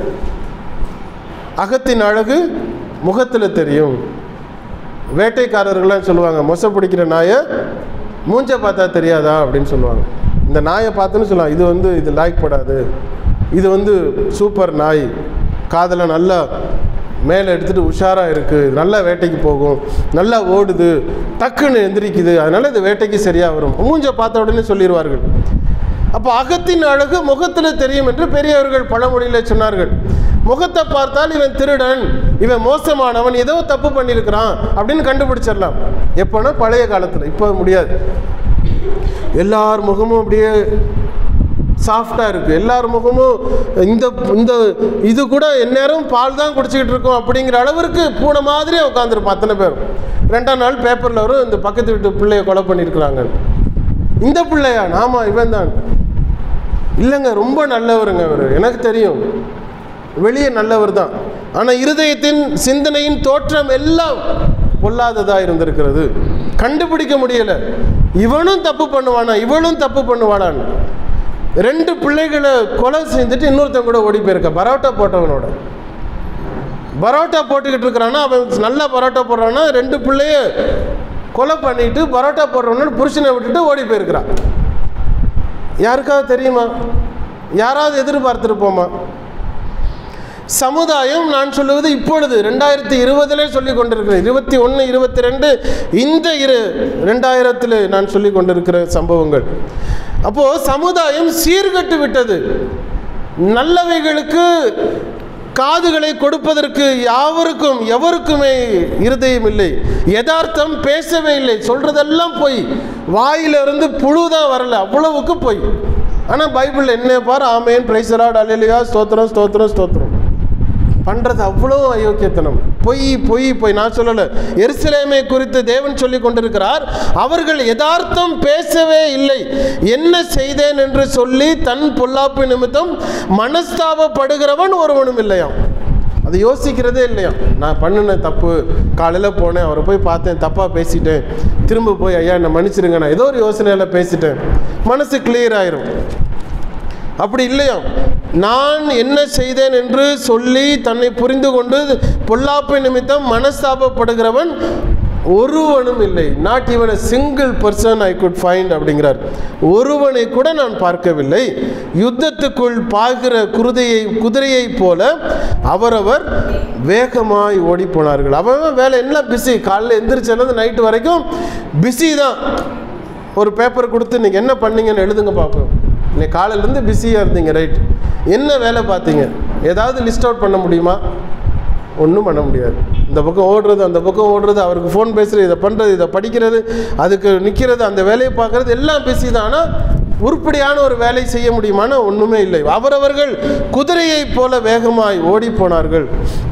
[SPEAKER 1] அகத்தின் அழகு முகத்தில் தெரியும் வேட்டைக்காரர்கள்லாம் சொல்லுவாங்க மொசை பிடிக்கிற நாயை மூஞ்ச பார்த்தா தெரியாதா அப்படின்னு சொல்லுவாங்க இந்த நாயை பார்த்துன்னு சொல்லுவாங்க இது வந்து இது லாய்க்கப்படாது இது வந்து சூப்பர் நாய் காதலை நல்லா மேலே எடுத்துகிட்டு உஷாராக இருக்குது நல்லா வேட்டைக்கு போகும் நல்லா ஓடுது டக்குன்னு எந்திரிக்குது அதனால் இது வேட்டைக்கு சரியாக வரும் மூஞ்ச பார்த்த உடனே சொல்லிடுவார்கள் அப்போ அகத்தின் அழகு முகத்தில் தெரியும் என்று பெரியவர்கள் பழமொழியில் சொன்னார்கள் முகத்தை பார்த்தால் இவன் திருடன் இவன் மோசமானவன் ஏதோ தப்பு பண்ணியிருக்கிறான் அப்படின்னு கண்டுபிடிச்சிடலாம் எப்போனா பழைய காலத்தில் இப்போ முடியாது எல்லார் முகமும் அப்படியே சாஃப்டாக இருக்குது எல்லார் முகமும் இந்த இந்த இது கூட எந்நேரம் பால் தான் குடிச்சிக்கிட்டு இருக்கோம் அப்படிங்கிற அளவிற்கு பூனை மாதிரியே உட்காந்துருப்போம் அத்தனை பேரும் ரெண்டாம் நாள் பேப்பரில் வரும் இந்த பக்கத்து வீட்டு பிள்ளைய கொலை பண்ணியிருக்கிறாங்க இந்த பிள்ளையா ஆமாம் இவன் தான் இல்லைங்க ரொம்ப நல்லவருங்க அவர் எனக்கு தெரியும் வெளியே நல்லவர் தான் ஆனால் இருதயத்தின் சிந்தனையின் தோற்றம் எல்லாம் பொல்லாததாக இருந்திருக்கிறது கண்டுபிடிக்க முடியல இவனும் தப்பு பண்ணுவானா இவளும் தப்பு பண்ணுவானான்னு ரெண்டு பிள்ளைகளை கொலை செஞ்சுட்டு இன்னொருத்தன் கூட ஓடி போயிருக்க பரோட்டா போட்டவனோட பரோட்டா போட்டுக்கிட்டு இருக்கிறான்னா அவன் நல்ல பரோட்டா போடுறான்னா ரெண்டு பிள்ளைய கொலை பண்ணிட்டு பரோட்டா போடுறவனோட புருஷனை விட்டுட்டு ஓடி போயிருக்கிறான் யாருக்காவது தெரியுமா யாராவது எதிர்பார்த்துருப்போமா சமுதாயம் நான் சொல்லுவது இப்பொழுது ரெண்டாயிரத்தி இருபதிலே சொல்லி கொண்டிருக்கிறேன் இருபத்தி ஒன்று இருபத்தி ரெண்டு இந்த இரு ரெண்டாயிரத்தில் நான் சொல்லி கொண்டிருக்கிற சம்பவங்கள் அப்போது சமுதாயம் சீர்கட்டு விட்டது நல்லவைகளுக்கு காதுகளை கொடுப்பதற்கு யாவருக்கும் எவருக்குமே இருதயம் இல்லை யதார்த்தம் பேசவே இல்லை சொல்றதெல்லாம் போய் வாயிலிருந்து புழு தான் வரல அவ்வளவுக்கு போய் ஆனால் பைபிள் என்ன பாரு ஆமேன் பிரைசராட் அலையிலையா ஸ்தோத்திரம் ஸ்தோத்திரம் ஸ்தோத்திரம் பண்ணுறது அவ்வளோ அயோக்கியத்தனம் பொய் பொய் பொய் நான் சொல்லலை எருசலேமை குறித்து தேவன் சொல்லி கொண்டிருக்கிறார் அவர்கள் யதார்த்தம் பேசவே இல்லை என்ன செய்தேன் என்று சொல்லி தன் பொல்லாப்பு நிமித்தம் மனஸ்தாபப்படுகிறவன் ஒருவனும் இல்லையாம் அது யோசிக்கிறதே இல்லையா நான் பண்ணின தப்பு காலையில் போனேன் அவரை போய் பார்த்தேன் தப்பாக பேசிட்டேன் திரும்ப போய் ஐயா என்னை மன்னிச்சிருங்க நான் ஏதோ ஒரு யோசனையில் பேசிட்டேன் மனசு கிளியர் ஆயிரும் அப்படி இல்லையா நான் என்ன செய்தேன் என்று சொல்லி தன்னை புரிந்து கொண்டு பொல்லாப்பு நிமித்தம் மனஸ்தாபப்படுகிறவன் ஒருவனும் இல்லை not even a single person I could find அப்படிங்கிறார் ஒருவனை கூட நான் பார்க்கவில்லை யுத்தத்துக்குள் பாய்கிற குருதையை குதிரையைப் போல அவரவர் வேகமாய் ஓடி போனார்கள் அவன் வேலை எல்லாம் பிஸி காலைல எந்திரிச்சதுலேருந்து நைட்டு வரைக்கும் பிஸி தான் ஒரு பேப்பர் கொடுத்து நீங்கள் என்ன பண்ணீங்கன்னு எழுதுங்க பார்ப்போம் இன்னைக்கு காலையிலேருந்து பிஸியாக இருந்தீங்க ரைட் என்ன வேலை பார்த்தீங்க ஏதாவது லிஸ்ட் அவுட் பண்ண முடியுமா ஒன்றும் பண்ண முடியாது இந்த பக்கம் ஓடுறது அந்த பக்கம் ஓடுறது அவருக்கு ஃபோன் பேசுகிறது இதை பண்ணுறது இதை படிக்கிறது அதுக்கு நிற்கிறது அந்த வேலையை பார்க்குறது எல்லாம் பிஸி தான் ஆனால் உருப்படியான ஒரு வேலை செய்ய முடியுமானா ஒன்றுமே இல்லை அவரவர்கள் குதிரையைப் போல வேகமாய் ஓடி போனார்கள்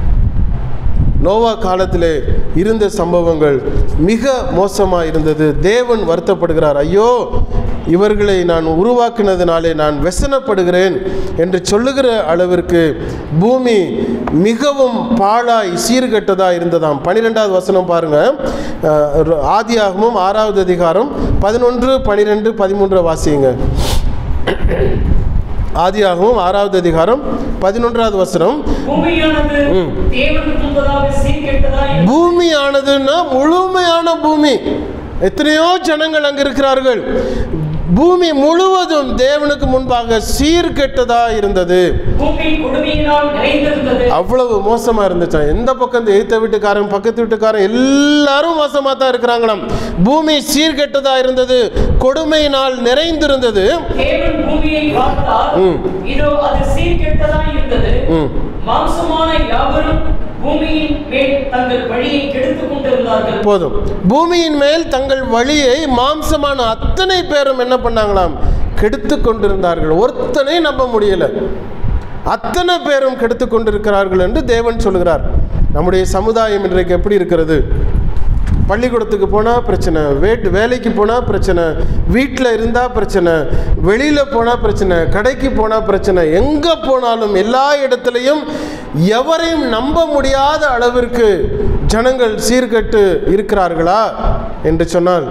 [SPEAKER 1] நோவா காலத்திலே இருந்த சம்பவங்கள் மிக மோசமாக இருந்தது தேவன் வருத்தப்படுகிறார் ஐயோ இவர்களை நான் உருவாக்கினதினாலே நான் வெசனப்படுகிறேன் என்று சொல்லுகிற அளவிற்கு பூமி மிகவும் பாழாய் சீர்கெட்டதாக இருந்ததாம் பன்னிரெண்டாவது வசனம் பாருங்க அஹ், ஆதியாகமும் ஆறாவது அதிகாரம் பதினொன்று பனிரெண்டு பதிமூன்று வாசியுங்க ஆதியாகவும் ஆறாவது அதிகாரம் பதினொன்றாவது வசனம்
[SPEAKER 2] பூமியானது
[SPEAKER 1] ம்.
[SPEAKER 2] தேவனுக்கு முன்பதாக சீர்கெட்டதா இருந்தது.
[SPEAKER 1] பூமியானதுன்னா முழுமையான பூமி எத்தனையோ ஜனங்கள் அங்கு இருக்கிறார்கள் பூமி முழுவதும் தேவனுக்கு முன்பாக சீர்கெட்டதா இருந்தது
[SPEAKER 2] பூமி கொடுமையினால் நிறைந்திருந்தது
[SPEAKER 1] அவ்வளவு மோசமா இருந்துச்சா எந்த பக்கம் இந்த எய்த்த வீட்டுக்காரன் பக்கத்து வீட்டுக்காரன் எல்லாரும் மோசமா தான் இருக்கிறாங்களாம் பூமி சீர்கெட்டதா இருந்தது கொடுமையினால் நிறைந்திருந்தது
[SPEAKER 2] தேவன் பூமியை பார்த்தார்
[SPEAKER 1] ம்.
[SPEAKER 2] இதோ அது சீர்கெட்டதா இருந்தது
[SPEAKER 1] ம்.
[SPEAKER 2] மாம்சமான யாவரும் பூமியின் மேல் தங்கள் வழியை கெடுத்துக் கொண்டிருந்தார்கள்
[SPEAKER 1] போதும் பூமியின் மேல் தங்கள் வழியை மாம்சமான அத்தனை பேரும் என்ன பண்ணாங்களாம் கெடுத்து கொண்டிருந்தார்கள் ஒருத்தனை நம்ப முடியல அத்தனை பேரும் கெடுத்து கொண்டிருக்கிறார்கள் என்று தேவன் சொல்கிறார் நம்முடைய சமுதாயம் இன்றைக்கு எப்படி இருக்கிறது பள்ளிக்கூடத்துக்கு போனால் பிரச்சனை வேட்டு வேலைக்கு போனால் பிரச்சனை வீட்டில் இருந்தால் பிரச்சனை வெளியில் போனால் பிரச்சனை கடைக்கு போனால் பிரச்சனை எங்கே போனாலும் எல்லா இடத்துலையும் எவரையும் நம்ப முடியாத அளவிற்கு ஜனங்கள் சீர்கெட்டு இருக்கிறார்களா என்று சொன்னால்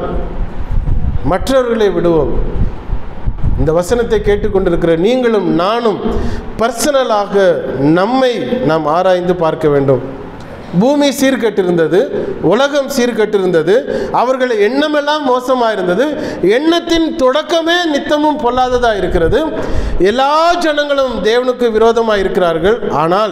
[SPEAKER 1] மற்றவர்களை விடுவோம் இந்த வசனத்தை கேட்டுக்கொண்டிருக்கிற நீங்களும் நானும் பர்சனலாக நம்மை நாம் ஆராய்ந்து பார்க்க வேண்டும் பூமி சீர்கெட்டிருந்தது உலகம் சீர்கெட்டிருந்தது அவர்கள் எண்ணமெல்லாம் மோசமாக இருந்தது எண்ணத்தின் தொடக்கமே நித்தமும் பொல்லாததாக இருக்கிறது எல்லா ஜனங்களும் தேவனுக்கு விரோதமாக இருக்கிறார்கள் ஆனால்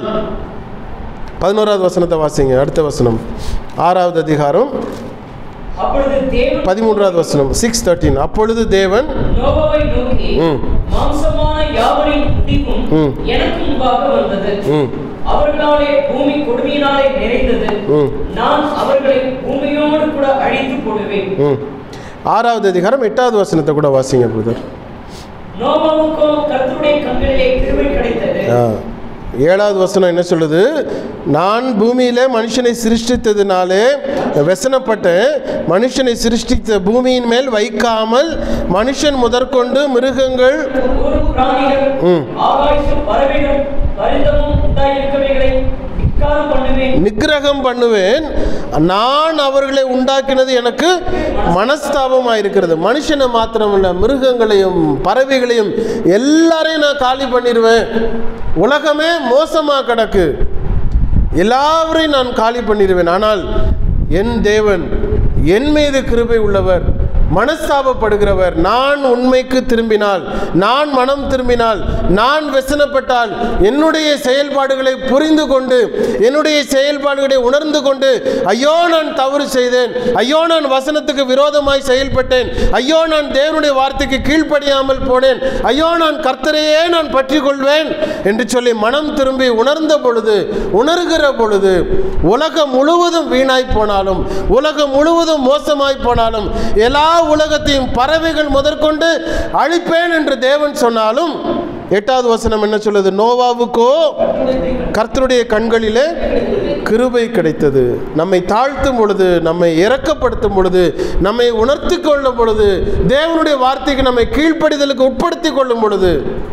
[SPEAKER 1] பதினோராவது வசனத்தை வாசிங்க அடுத்த வசனம் ஆறாவது அதிகாரம்
[SPEAKER 2] அப்பொழுது தேவன்
[SPEAKER 1] பதிமூன்றாவது வசனம் சிக்ஸ் தேர்ட்டீன் அப்பொழுது தேவன்
[SPEAKER 2] நோவாவை நோக்கி
[SPEAKER 1] ம்.
[SPEAKER 2] மாம்சமான யாவரின் முடிவும்
[SPEAKER 1] ம்.
[SPEAKER 2] எனக்கு முன்பாக வந்தது
[SPEAKER 1] ம்
[SPEAKER 2] அவர்களாலே பூமி கொடுமையினாலே நிறைந்தது
[SPEAKER 1] ம்.
[SPEAKER 2] நான் அவர்களை பூமியோடு கூட அழித்து போடுவேன்
[SPEAKER 1] ம் ஆறாவது அதிகாரம் எட்டாவது வசனத்தை கூட வாசிங்க பிரதர்
[SPEAKER 2] நோவாவுக்கோ கர்த்தருடைய கண்களிலே கிருபை கிடைத்தது
[SPEAKER 1] ஆ. ஏழாவது வசனம் என்ன சொல்லுது நான் பூமியிலே மனுஷனை சிருஷ்டித்ததினாலே व्यसனப்பட்டேன் மனுஷனை சிருஷ்டித்த பூமியின் மேல் வைக்காமல் மனுஷன் முதற்கொண்டு மிருகங்கள்
[SPEAKER 2] ஒரு பிராணிகள்
[SPEAKER 1] ம்.
[SPEAKER 2] ஆகாயத்து பறவைகள் பரிதமும் உண்டாயிருக்கவைகளை திக்காரம் பண்ணுவேன்
[SPEAKER 1] நிக்கிரகம் பண்ணுவேன் நான் அவர்களை உண்டாக்கினது எனக்கு மனஸ்தாபமாக இருக்கிறது மனுஷனை மாத்திரமல்ல மிருகங்களையும் பறவைகளையும் எல்லாரையும் நான் காலி பண்ணிடுவேன் உலகமே மோசமாக கிடக்கு எல்லாவரையும் நான் காலி பண்ணிடுவேன் ஆனால் என் தேவன் என் மீது கிருபை உள்ளவர் மனஸ்தாபப்படுகிறவர் நான் உண்மைக்கு திரும்பினால் நான் மனம் திரும்பினால் நான் வெசனப்பட்டால் என்னுடைய செயல்பாடுகளை புரிந்து கொண்டு என்னுடைய செயல்பாடுகளை உணர்ந்து கொண்டு ஐயோ நான் தவறு செய்தேன் ஐயோ நான் வசனத்துக்கு விரோதமாய் செயல்பட்டேன் ஐயோ நான் தேவனுடைய வார்த்தைக்கு கீழ்ப்படியாமல் போனேன் ஐயோ நான் கர்த்தரையே நான் பற்றி கொள்வேன் என்று சொல்லி மனம் திரும்பி உணர்ந்த பொழுது உணர்கிற பொழுது உலகம் முழுவதும் வீணாய் போனாலும் உலகம் முழுவதும் மோசமாய் போனாலும் எல்லா உலகத்தையும் பறவைகள் முதற்கொண்டு அழிப்பேன் என்று தேவன் சொன்னாலும் எட்டாவது வசனம் என்ன சொல்லுது நோவாவுக்கோ கர்த்தருடைய கண்களிலே கிருபை கிடைத்தது நம்மை தாழ்த்தும் பொழுது நம்மை இரக்கப்படுத்தும் பொழுது நம்மை உணர்த்தி கொள்ளும் பொழுது தேவனுடைய வார்த்தைக்கு நம்மை கீழ்ப்படிதலுக்கு உட்படுத்தி கொள்ளும் பொழுது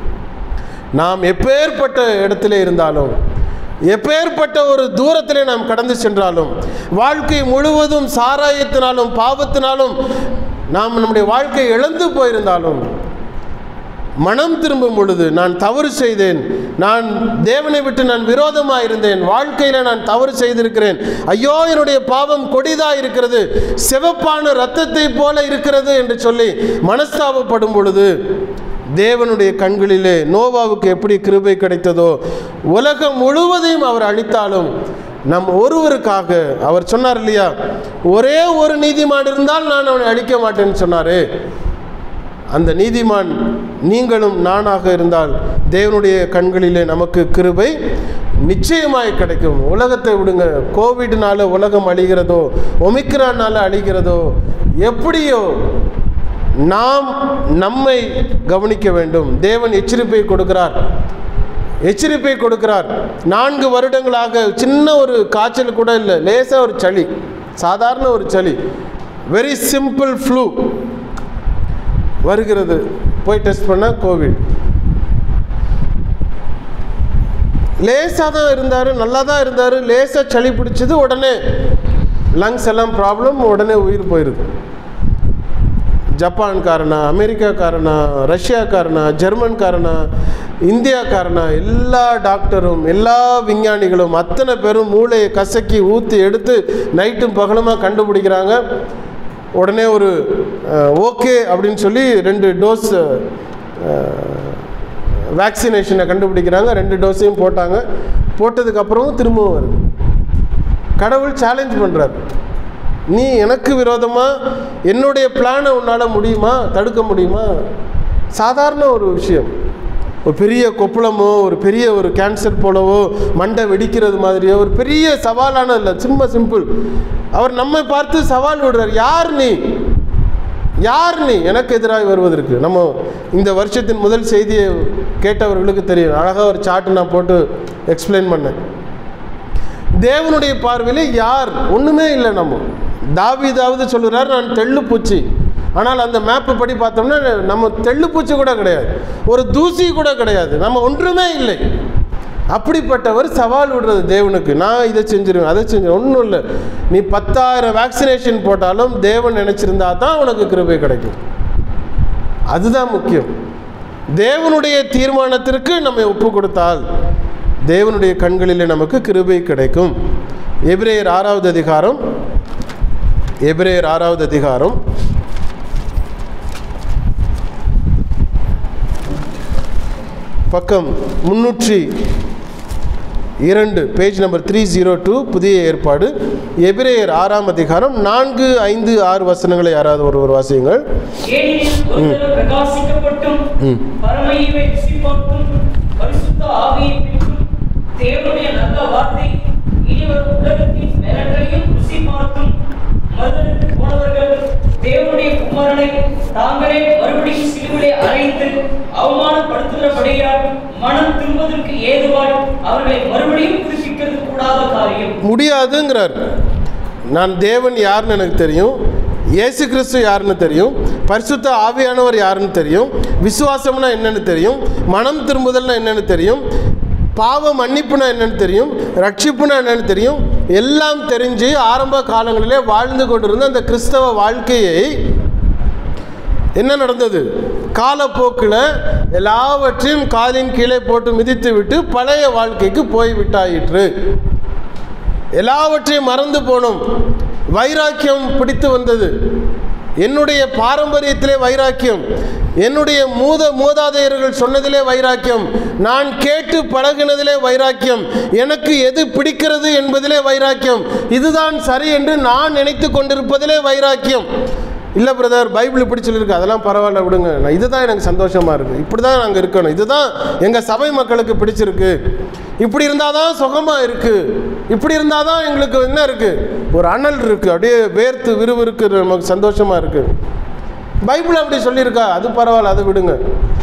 [SPEAKER 1] நாம் எப்பேற்பட்ட இடத்திலே இருந்தாலும் எப்பேற்பட்ட ஒரு தூரத்திலே நாம் கடந்து சென்றாலும் வாழ்க்கை முழுவதும் சாராயத்தினாலும் பாவத்தினாலும் நாம் நம்முடைய வாழ்க்கை இழந்து போயிருந்தாலும் மனம் திரும்பும் பொழுது நான் தவறு செய்தேன் நான் தேவனை விட்டு நான் விரோதமாக இருந்தேன் வாழ்க்கையில் நான் தவறு செய்திருக்கிறேன் ஐயோ என்னுடைய பாவம் கொடிதாக இருக்கிறது சிவப்பான இரத்தத்தை போல இருக்கிறது என்று சொல்லி மனஸ்தாபப்படும் பொழுது தேவனுடைய கண்களிலே நோவாவுக்கு எப்படி கிருபை கிடைத்ததோ உலகம் முழுவதையும் அவர் அழித்தாலும் நம் ஒருவருக்காக அவர் சொன்னார் இல்லையா ஒரே ஒரு நீதிமான் இருந்தால் நான் அவனை அழிக்க மாட்டேன்னு சொன்னாரே அந்த நீதிமான் நீங்களும் நானாக இருந்தால் தேவனுடைய கண்களிலே நமக்கு கிருபை நிச்சயமாய் கிடைக்கும் உலகத்தை விடுங்க கோவிட்னால உலகம் அழிகிறதோ ஒமிக்ரானால அழிகிறதோ எப்படியோ நாம் நம்மை கவனிக்க வேண்டும் தேவன் எச்சரிப்பை கொடுக்கிறார் எச்சரிப்பை கொடுக்கிறார் நான்கு வருடங்களாக சின்ன ஒரு காய்ச்சல் கூட இல்லை லேசாக ஒரு சளி சாதாரண ஒரு சளி வெரி சிம்பிள் ஃப்ளூ வருகிறது போய் டெஸ்ட் பண்ண கோவிட் லேசாக தான் இருந்தார் நல்லா தான் இருந்தார் லேசாக சளி பிடிச்சது உடனே லங்ஸ் எல்லாம் ப்ராப்ளம் உடனே உயிர் போயிடுது ஜப்பான்காரனா அமெரிக்காக்காரனா ரஷ்யாக்காரனா ஜெர்மன்காரனா இந்தியாக்காரனா எல்லா டாக்டரும் எல்லா விஞ்ஞானிகளும் அத்தனை பேரும் மூளையை கசக்கி ஊற்றி எடுத்து நைட்டும் பகலுமா கண்டுபிடிக்கிறாங்க உடனே ஒரு ஓகே அப்படின்னு சொல்லி ரெண்டு டோஸ் வேக்சினேஷனை கண்டுபிடிக்கிறாங்க ரெண்டு டோஸையும் போட்டாங்க போட்டதுக்கப்புறமும் திரும்பவும் வருது கடவுள் சேலஞ்ச் பண்ணுறார் நீ எனக்கு விரோதமாக என்னுடைய பிளானை உன்னால் முடியுமா தடுக்க முடியுமா சாதாரண ஒரு விஷயம் ஒரு பெரிய கொப்பளமோ ஒரு பெரிய ஒரு கேன்சர் போலவோ மண்டை வெடிக்கிறது மாதிரியோ ஒரு பெரிய சவாலான இல்லை சும்மா சிம்பிள் அவர் நம்மை பார்த்து சவால் விடுறார் யார் நீ யார் நீ எனக்கு எதிராக வருவதற்கு நம்ம இந்த வருஷத்தின் முதல் செய்தியை கேட்டவர்களுக்கு தெரியும் அழகாக ஒரு சார்ட் நான் போட்டு எக்ஸ்பிளைன் பண்ணேன் தேவனுடைய பார்வையில் யார் ஒன்றுமே இல்லை நம்ம தாவீதாவது சொல்கிறார் நான் தெள்ளு பூச்சி ஆனால் அந்த மேப்பு படி பார்த்தோம்னா நம்ம தெள்ளு பூச்சி கூட கிடையாது ஒரு தூசி கூட கிடையாது நம்ம ஒன்றுமே இல்லை அப்படிப்பட்டவர் சவால் விடுறது தேவனுக்கு நான் இதை செஞ்சிருவேன் அதை செஞ்சிருவேன் ஒன்றும் இல்லை நீ பத்தாயிரம் வேக்சினேஷன் போட்டாலும் தேவன் நினச்சிருந்தா தான் உனக்கு கிருபை கிடைக்கும் அதுதான் முக்கியம் தேவனுடைய தீர்மானத்திற்கு நம்மை ஒப்பு கொடுத்தால் தேவனுடைய கண்களிலே நமக்கு கிருபை கிடைக்கும் எபிரேயர் ஆறாவது அதிகாரம் எபிரேயர் ஆறாவது அதிகாரம் பக்கம் முன்னூற்றி இரண்டு page number three zero two புதிய ஏற்பாடு எபிரேயர் ஆறாம் அதிகாரம் நான்கு ஐந்து ஆறு வசனங்களை யாராவது ஒருவர் வாசியுங்கள்
[SPEAKER 2] ஏனெனில் ஒருத்தர் பிரகாசிக்கப்பட்டும் பரமையை ருசி பார்த்தும் பரிசுத்த ஆவியை பெற்றும் தேவனுடைய நல்ல வார்த்தை இனிவரும் உலகத்தின் பலன்களையும் ருசி பார்த்தும் மறுதலித்து போனவர்கள் தேவனுடைய குமாரனை தாங்களே மறுபடியும் சிலுவிலே அறைந்து அவமானப்படுத்துகிறபடியால் மனம் திரும்புவதற்கு ஏதுவாய் அவர்களை மறுபடியும் புதுப்பிக்கிறது கூடாத காரியம்
[SPEAKER 1] முடியாதுங்கிறார் நான் தேவன் யாருன்னு எனக்கு தெரியும் இயேசு கிறிஸ்து யாருன்னு தெரியும் பரிசுத்த ஆவியானவர் யாருன்னு தெரியும் விசுவாசம்னா என்னன்னு தெரியும் மனம் திரும்புதல்னா என்னன்னு தெரியும் பாவ மன்னிப்புனா என்னன்னு தெரியும் ரட்சிப்புனா என்னன்னு தெரியும் எல்லாம் தெரிஞ்சு ஆரம்ப காலங்களிலே வாழ்ந்து கொண்டிருந்த அந்த கிறிஸ்தவ வாழ்க்கையை என்ன நடந்தது காலப்போக்கில் எல்லாவற்றையும் காலின் கீழே போட்டு மிதித்து விட்டு பழைய வாழ்க்கைக்கு போய் விட்டாயிற்று எல்லாவற்றையும் மறந்து போனோம் வைராக்கியம் பிடித்து வந்தது என்னுடைய பாரம்பரியத்திலே வைராக்கியம் என்னுடைய மூத மூதாதையர்கள் சொன்னதிலே வைராக்கியம் நான் கேட்டு பழகினதிலே வைராக்கியம் எனக்கு எது பிடிக்கிறது என்பதிலே வைராக்கியம் இதுதான் சரி என்று நான் நினைத்து கொண்டிருப்பதிலே வைராக்கியம் இல்லை பிரதர் பைபிள் இப்படி சொல்லியிருக்கு அதெல்லாம் பரவாயில்ல விடுங்க நான் இதுதான் எனக்கு சந்தோஷமாக இருக்குது இப்படி தான் நாங்கள் இருக்கணும் இதுதான் எங்கள் சபை மக்களுக்கு பிடிச்சிருக்கு இப்படி இருந்தால் தான் சுகமாக இருக்குது இப்படி இருந்தால் தான் எங்களுக்கு என்ன இருக்குது ஒரு அனல் இருக்குது அப்படியே வேர்த்து விறுவிறுக்கு நமக்கு சந்தோஷமாக இருக்குது பைபிள் அப்படி சொல்லியிருக்கா அது பரவாயில்ல அதை விடுங்க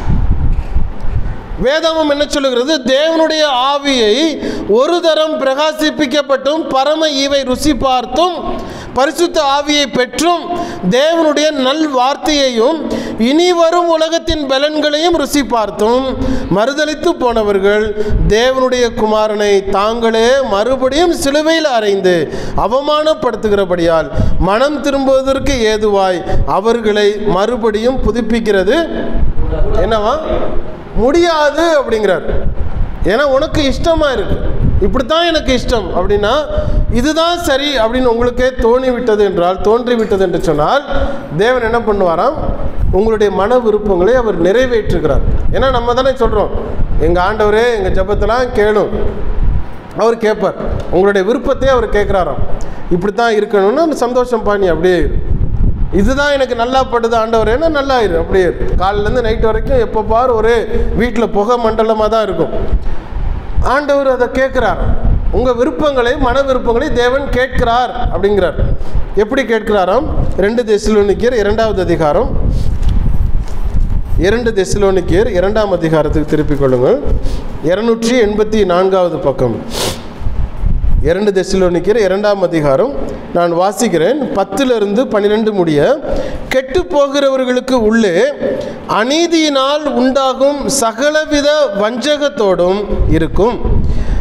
[SPEAKER 1] வேதமும் என்ன சொல்லுகிறது தேவனுடைய ஆவியை ஒரு தரம் பிரகாசிப்பிக்கப்பட்டும் பரம ஈவை ருசி பார்த்தும் பரிசுத்த ஆவியை பெற்றும் தேவனுடைய நல் வார்த்தையையும் இனி வரும் உலகத்தின் பலன்களையும் ருசி பார்த்தும் மறுதலித்து போனவர்கள் தேவனுடைய குமாரனை தாங்களே மறுபடியும் சிலுவையில் அறைந்து அவமானப்படுத்துகிறபடியால் மனம் திரும்புவதற்கு ஏதுவாய் அவர்களை மறுபடியும் புதுப்பிக்கிறது என்னவா முடியாது அப்படிங்கிறார் ஏன்னா உனக்கு இஷ்டமாக இருக்கு இப்படித்தான் எனக்கு இஷ்டம் அப்படின்னா இதுதான் சரி அப்படின்னு உங்களுக்கே தோணி விட்டது என்றால் தோன்றி விட்டது என்று சொன்னால் தேவன் என்ன பண்ணுவாராம் உங்களுடைய மன விருப்பங்களை அவர் நிறைவேற்றுகிறார் ஏன்னா நம்ம தானே சொல்கிறோம் எங்கள் ஆண்டவரே எங்கள் ஜபத்தெல்லாம் கேளும் அவர் கேட்பார் உங்களுடைய விருப்பத்தை அவர் கேட்குறாராம் இப்படி தான் இருக்கணும்னு சந்தோஷம் பாணி அப்படியே இரு. இதுதான் எனக்கு நல்லா படுது ஆண்டவரேன்னா நல்லா இரு அப்படியே இரு. காலையிலேருந்து நைட் வரைக்கும் எப்போ பாரு ஒரே வீட்டில் புகை மண்டலமாக தான் இருக்கும் ஆண்டவர் அதை கேட்குறார் உங்கள் விருப்பங்களை மன விருப்பங்களை தேவன் கேட்கிறார் அப்படிங்கிறார் எப்படி கேட்கிறாராம் ரெண்டு தெசிலோனிக்கியர் இரண்டாவது அதிகாரம் இரண்டு தெசிலோனிக்கியர் இரண்டாம் அதிகாரத்துக்கு திருப்பிக் கொள்ளுங்கள் இருநூற்றி எண்பத்தி நான்காவது பக்கம் இரண்டு தெசிலோனிக்கர் இரண்டாம் அதிகாரம் நான் வாசிக்கிறேன் பத்திலிருந்து பன்னிரெண்டு முடிய கெட்டு போகிறவர்களுக்கு உள்ளே அநீதியினால் உண்டாகும் சகலவித வஞ்சகத்தோடும் இருக்கும்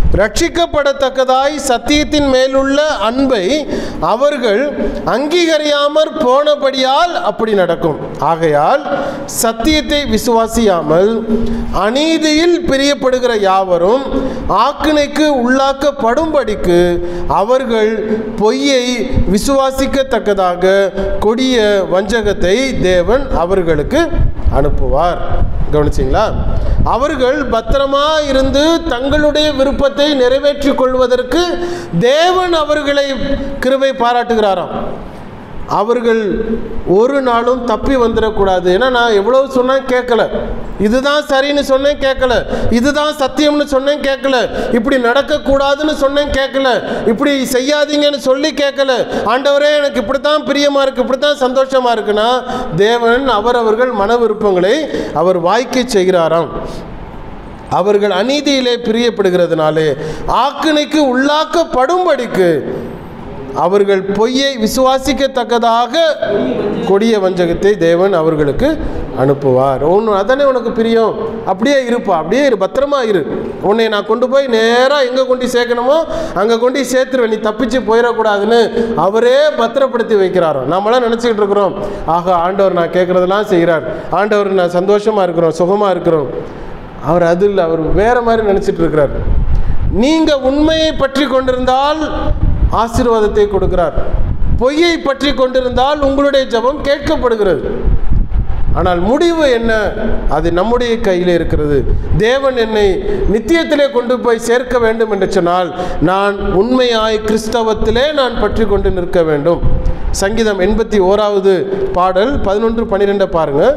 [SPEAKER 1] ரட்சிக்கப்படத்தக்கதாய் சத்தியத்தின் மேலுள்ள அன்பை அவர்கள் அங்கீகரியாமற் போனபடியால் அப்படி நடக்கும் ஆகையால் சத்தியத்தை விசுவாசியாமல் அநீதியில் பிரியப்படுகிற யாவரும் ஆக்கினைக்கு உள்ளாக்கப்படும்படிக்கு அவர்கள் பொய்யை விசுவாசிக்கத்தக்கதாக கொடிய வஞ்சகத்தை தேவன் அவர்களுக்கு அனுப்புவார் கவனிச்சிங்களா அவர்கள் பத்திரமா இருந்து தங்களுடைய விருப்பத்தை நிறைவேற்றிக் கொள்வதற்கு தேவன் அவர்களை கிருபை பாராட்டுகிறாராம் அவர்கள் ஒரு நாளும் தப்பி வந்துடக்கூடாது ஏன்னா நான் எவ்வளவு சொன்னேன் கேட்கல இதுதான் சரின்னு சொன்னேன் கேட்கல இதுதான் சத்தியம்னு சொன்னேன் கேட்கல இப்படி நடக்கக்கூடாதுன்னு சொன்னேன் கேட்கல இப்படி செய்யாதீங்கன்னு சொல்லி கேட்கல ஆண்டவரே எனக்கு இப்படித்தான் பிரியமா இருக்கு இப்படித்தான் சந்தோஷமா இருக்குன்னா தேவன் அவரவர்கள் மன விருப்பங்களை அவர் வாய்க்க செய்கிறாராம் அவர்கள் அநீதியிலே பிரியப்படுகிறதுனாலே ஆக்கினைக்கு உள்ளாக்கப்படும்படிக்கு அவர்கள் பொய்யை விசுவாசிக்கத்தக்கதாக கொடிய வஞ்சகத்தை தேவன் அவர்களுக்கு அனுப்புவார் ஒன்று அதானே உனக்கு பிரியம் அப்படியே இருப்பா அப்படியே இரு பத்திரமா இரு உன்னை நான் கொண்டு போய் நேராக எங்கே கொண்டு சேர்க்கணுமோ அங்கே கொண்டு சேர்த்துருவேன் நீ தப்பிச்சு போயிடக்கூடாதுன்னு அவரே பத்திரப்படுத்தி வைக்கிறாரோ நம்மளாம் நினச்சிக்கிட்டு இருக்கிறோம் ஆகா ஆண்டவர் நான் கேட்குறதெல்லாம் செய்கிறார் ஆண்டவர் நான் சந்தோஷமாக இருக்கிறோம் சுகமாக இருக்கிறோம் அவர் அது இல்லை அவர் வேற மாதிரி நினச்சிட்டு இருக்கிறார் நீங்கள் உண்மையை பற்றி கொண்டிருந்தால் ஆசீர்வாதத்தை கொடுக்கிறார் பொய்யை பற்றி கொண்டிருந்தால் உங்களுடைய ஜெபம் கேட்கப்படுகிறது ஆனால் முடிவு என்ன அது நம்முடைய கையில் இருக்கிறது தேவன் என்னை நித்தியத்திலே கொண்டு போய் சேர்க்க வேண்டும் என்று சொன்னால் நான் உண்மையாய் கிறிஸ்தவத்திலே நான் பற்றி கொண்டு நிற்க வேண்டும் சங்கீதம் எண்பத்தி ஓராவது பாடல் பதினொன்று பன்னிரெண்டை பாருங்கள்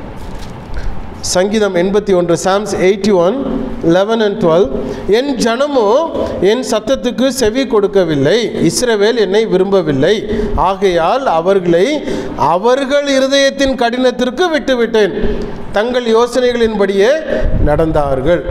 [SPEAKER 1] சங்கீதம் எண்பத்தி ஒன்று Psalms eighty one eleven and twelve என் ஜனமோ என் சத்தத்துக்கு செவி கொடுக்கவில்லை இஸ்ரவேல் என்னை விரும்பவில்லை ஆகையால் அவர்களை அவர்கள் இருதயத்தின் கடினத்திற்கு விட்டுவிட்டேன் தங்கள் யோசனைகளின்படியே நடந்தார்கள்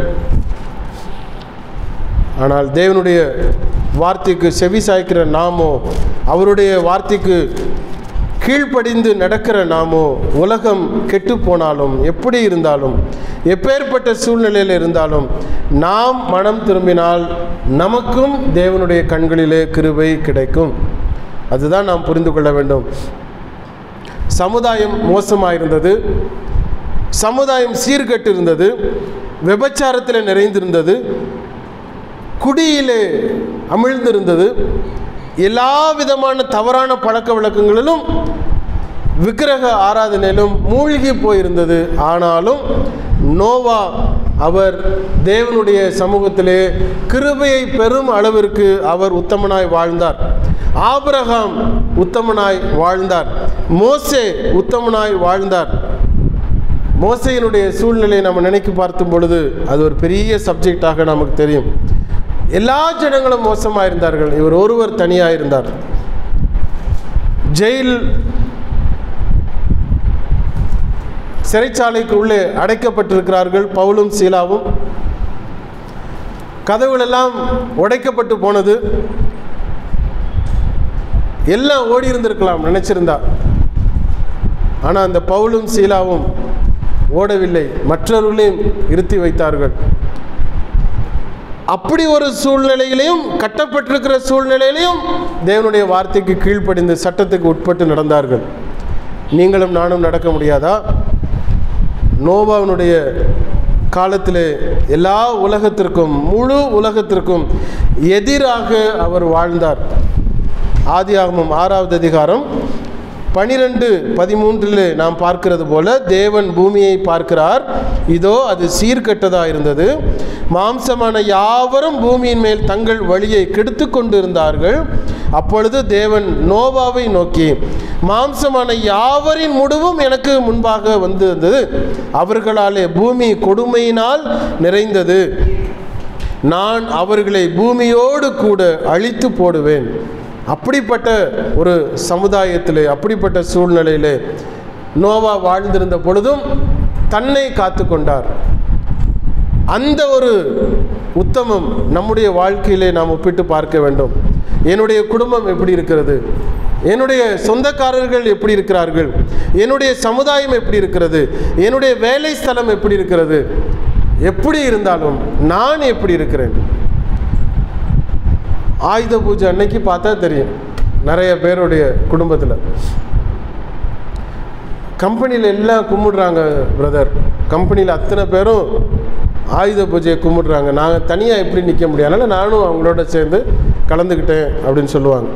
[SPEAKER 1] ஆனால் தேவனுடைய வார்த்தைக்கு செவி சாய்க்கிற நாமோ அவருடைய வார்த்தைக்கு கீழ்ப்படிந்து நடக்கிற நாமோ உலகம் கெட்டு போனாலும் எப்படி இருந்தாலும் எப்பேற்பட்ட சூழ்நிலையில் இருந்தாலும் நாம் மனம் திரும்பினால் நமக்கும் தேவனுடைய கண்களிலே கிருபை கிடைக்கும் அதுதான் நாம் புரிந்து கொள்ள வேண்டும் சமுதாயம் மோசமாயிருந்தது சமுதாயம் சீர்கெட்டு இருந்தது விபச்சாரத்தில் நிறைந்திருந்தது குடியிலே அமிழ்ந்திருந்தது எல்லா விதமான தவறான பழக்க வழக்கங்களிலும் விக்கிரக ஆராதனையிலும் மூழ்கி போயிருந்தது ஆனாலும் நோவா அவர் தேவனுடைய சமூகத்திலே கிருபையை பெறும் அளவிற்கு அவர் உத்தமனாய் வாழ்ந்தார் ஆபிரகாம் உத்தமனாய் வாழ்ந்தார் மோசே உத்தமனாய் வாழ்ந்தார் மோசையினுடைய சூழ்நிலையை நம்ம நினைக்க பார்த்தும் பொழுது அது ஒரு பெரிய சப்ஜெக்டாக நமக்கு தெரியும் எல்லா ஜனங்களும் மோசமாக இருந்தார்கள் இவர் ஒருவர் தனியாக இருந்தார் ஜெயில் சிறைச்சாலைக்கு உள்ளே அடைக்கப்பட்டிருக்கிறார்கள் பவுலும் சீலாவும் கதவுகளெல்லாம் உடைக்கப்பட்டு போனது எல்லாம் ஓடி இருந்திருக்கலாம் நினைச்சிருந்தா ஆனால் அந்த பவுலும் சீலாவும் ஓடவில்லை மற்றவர்களையும் இருத்தி வைத்தார்கள் அப்படி ஒரு சூழ்நிலையிலையும் கட்டப்பட்டிருக்கிற சூழ்நிலையிலையும் தேவனுடைய வார்த்தைக்கு கீழ்ப்படிந்து சட்டத்துக்கு உட்பட்டு நடந்தார்கள் நீங்களும் நானும் நடக்க முடியாதா நோவாவினுடைய காலத்திலே எல்லா உலகத்திற்கும் முழு உலகத்திற்கும் எதிராக அவர் வாழ்ந்தார் ஆதியாகமம் ஆறாவது அதிகாரம் பனிரெண்டு பதிமூன்றில் நாம் பார்க்கிறது போல தேவன் பூமியை பார்க்கிறார் இதோ அது சீர்கெட்டதா இருந்தது மாம்சமான யாவரும் பூமியின் மேல் தங்கள் வழியை கெடுத்து கொண்டிருந்தார்கள் அப்பொழுது தேவன் நோவாவை நோக்கி மாம்சமான யாவரின் முடிவும் எனக்கு முன்பாக வந்திருந்தது அவர்களாலே பூமி கொடுமையினால் நிறைந்தது நான் அவர்களை பூமியோடு கூட அழித்து போடுவேன் அப்படிப்பட்ட ஒரு சமுதாயத்திலே அப்படிப்பட்ட சூழ்நிலையிலே நோவா வாழ்ந்திருந்த பொழுதும் தன்னை காத்து கொண்டார் அந்த ஒரு உத்தமம் நம்முடைய வாழ்க்கையிலே நாம் ஒப்பிட்டு பார்க்க வேண்டும் என்னுடைய குடும்பம் எப்படி இருக்கிறது என்னுடைய சொந்தக்காரர்கள் எப்படி இருக்கிறார்கள் என்னுடைய சமுதாயம் எப்படி இருக்கிறது என்னுடைய வேலை ஸ்தலம் எப்படி இருக்கிறது எப்படி இருந்தாலும் நான் எப்படி இருக்கிறேன் ஆயுத பூஜை அன்னைக்கு பார்த்தா தெரியும் நிறைய பேருடைய குடும்பத்தில் கம்பெனியில் எல்லாம் கும்பிடுறாங்க பிரதர் கம்பெனியில் அத்தனை பேரும் ஆயுத பூஜையை கும்பிடுறாங்க நாங்கள் தனியாக எப்படி நிற்க முடியும் அதனால் நானும் அவங்களோட சேர்ந்து கலந்துக்கிட்டேன் அப்படின்னு சொல்லுவாங்க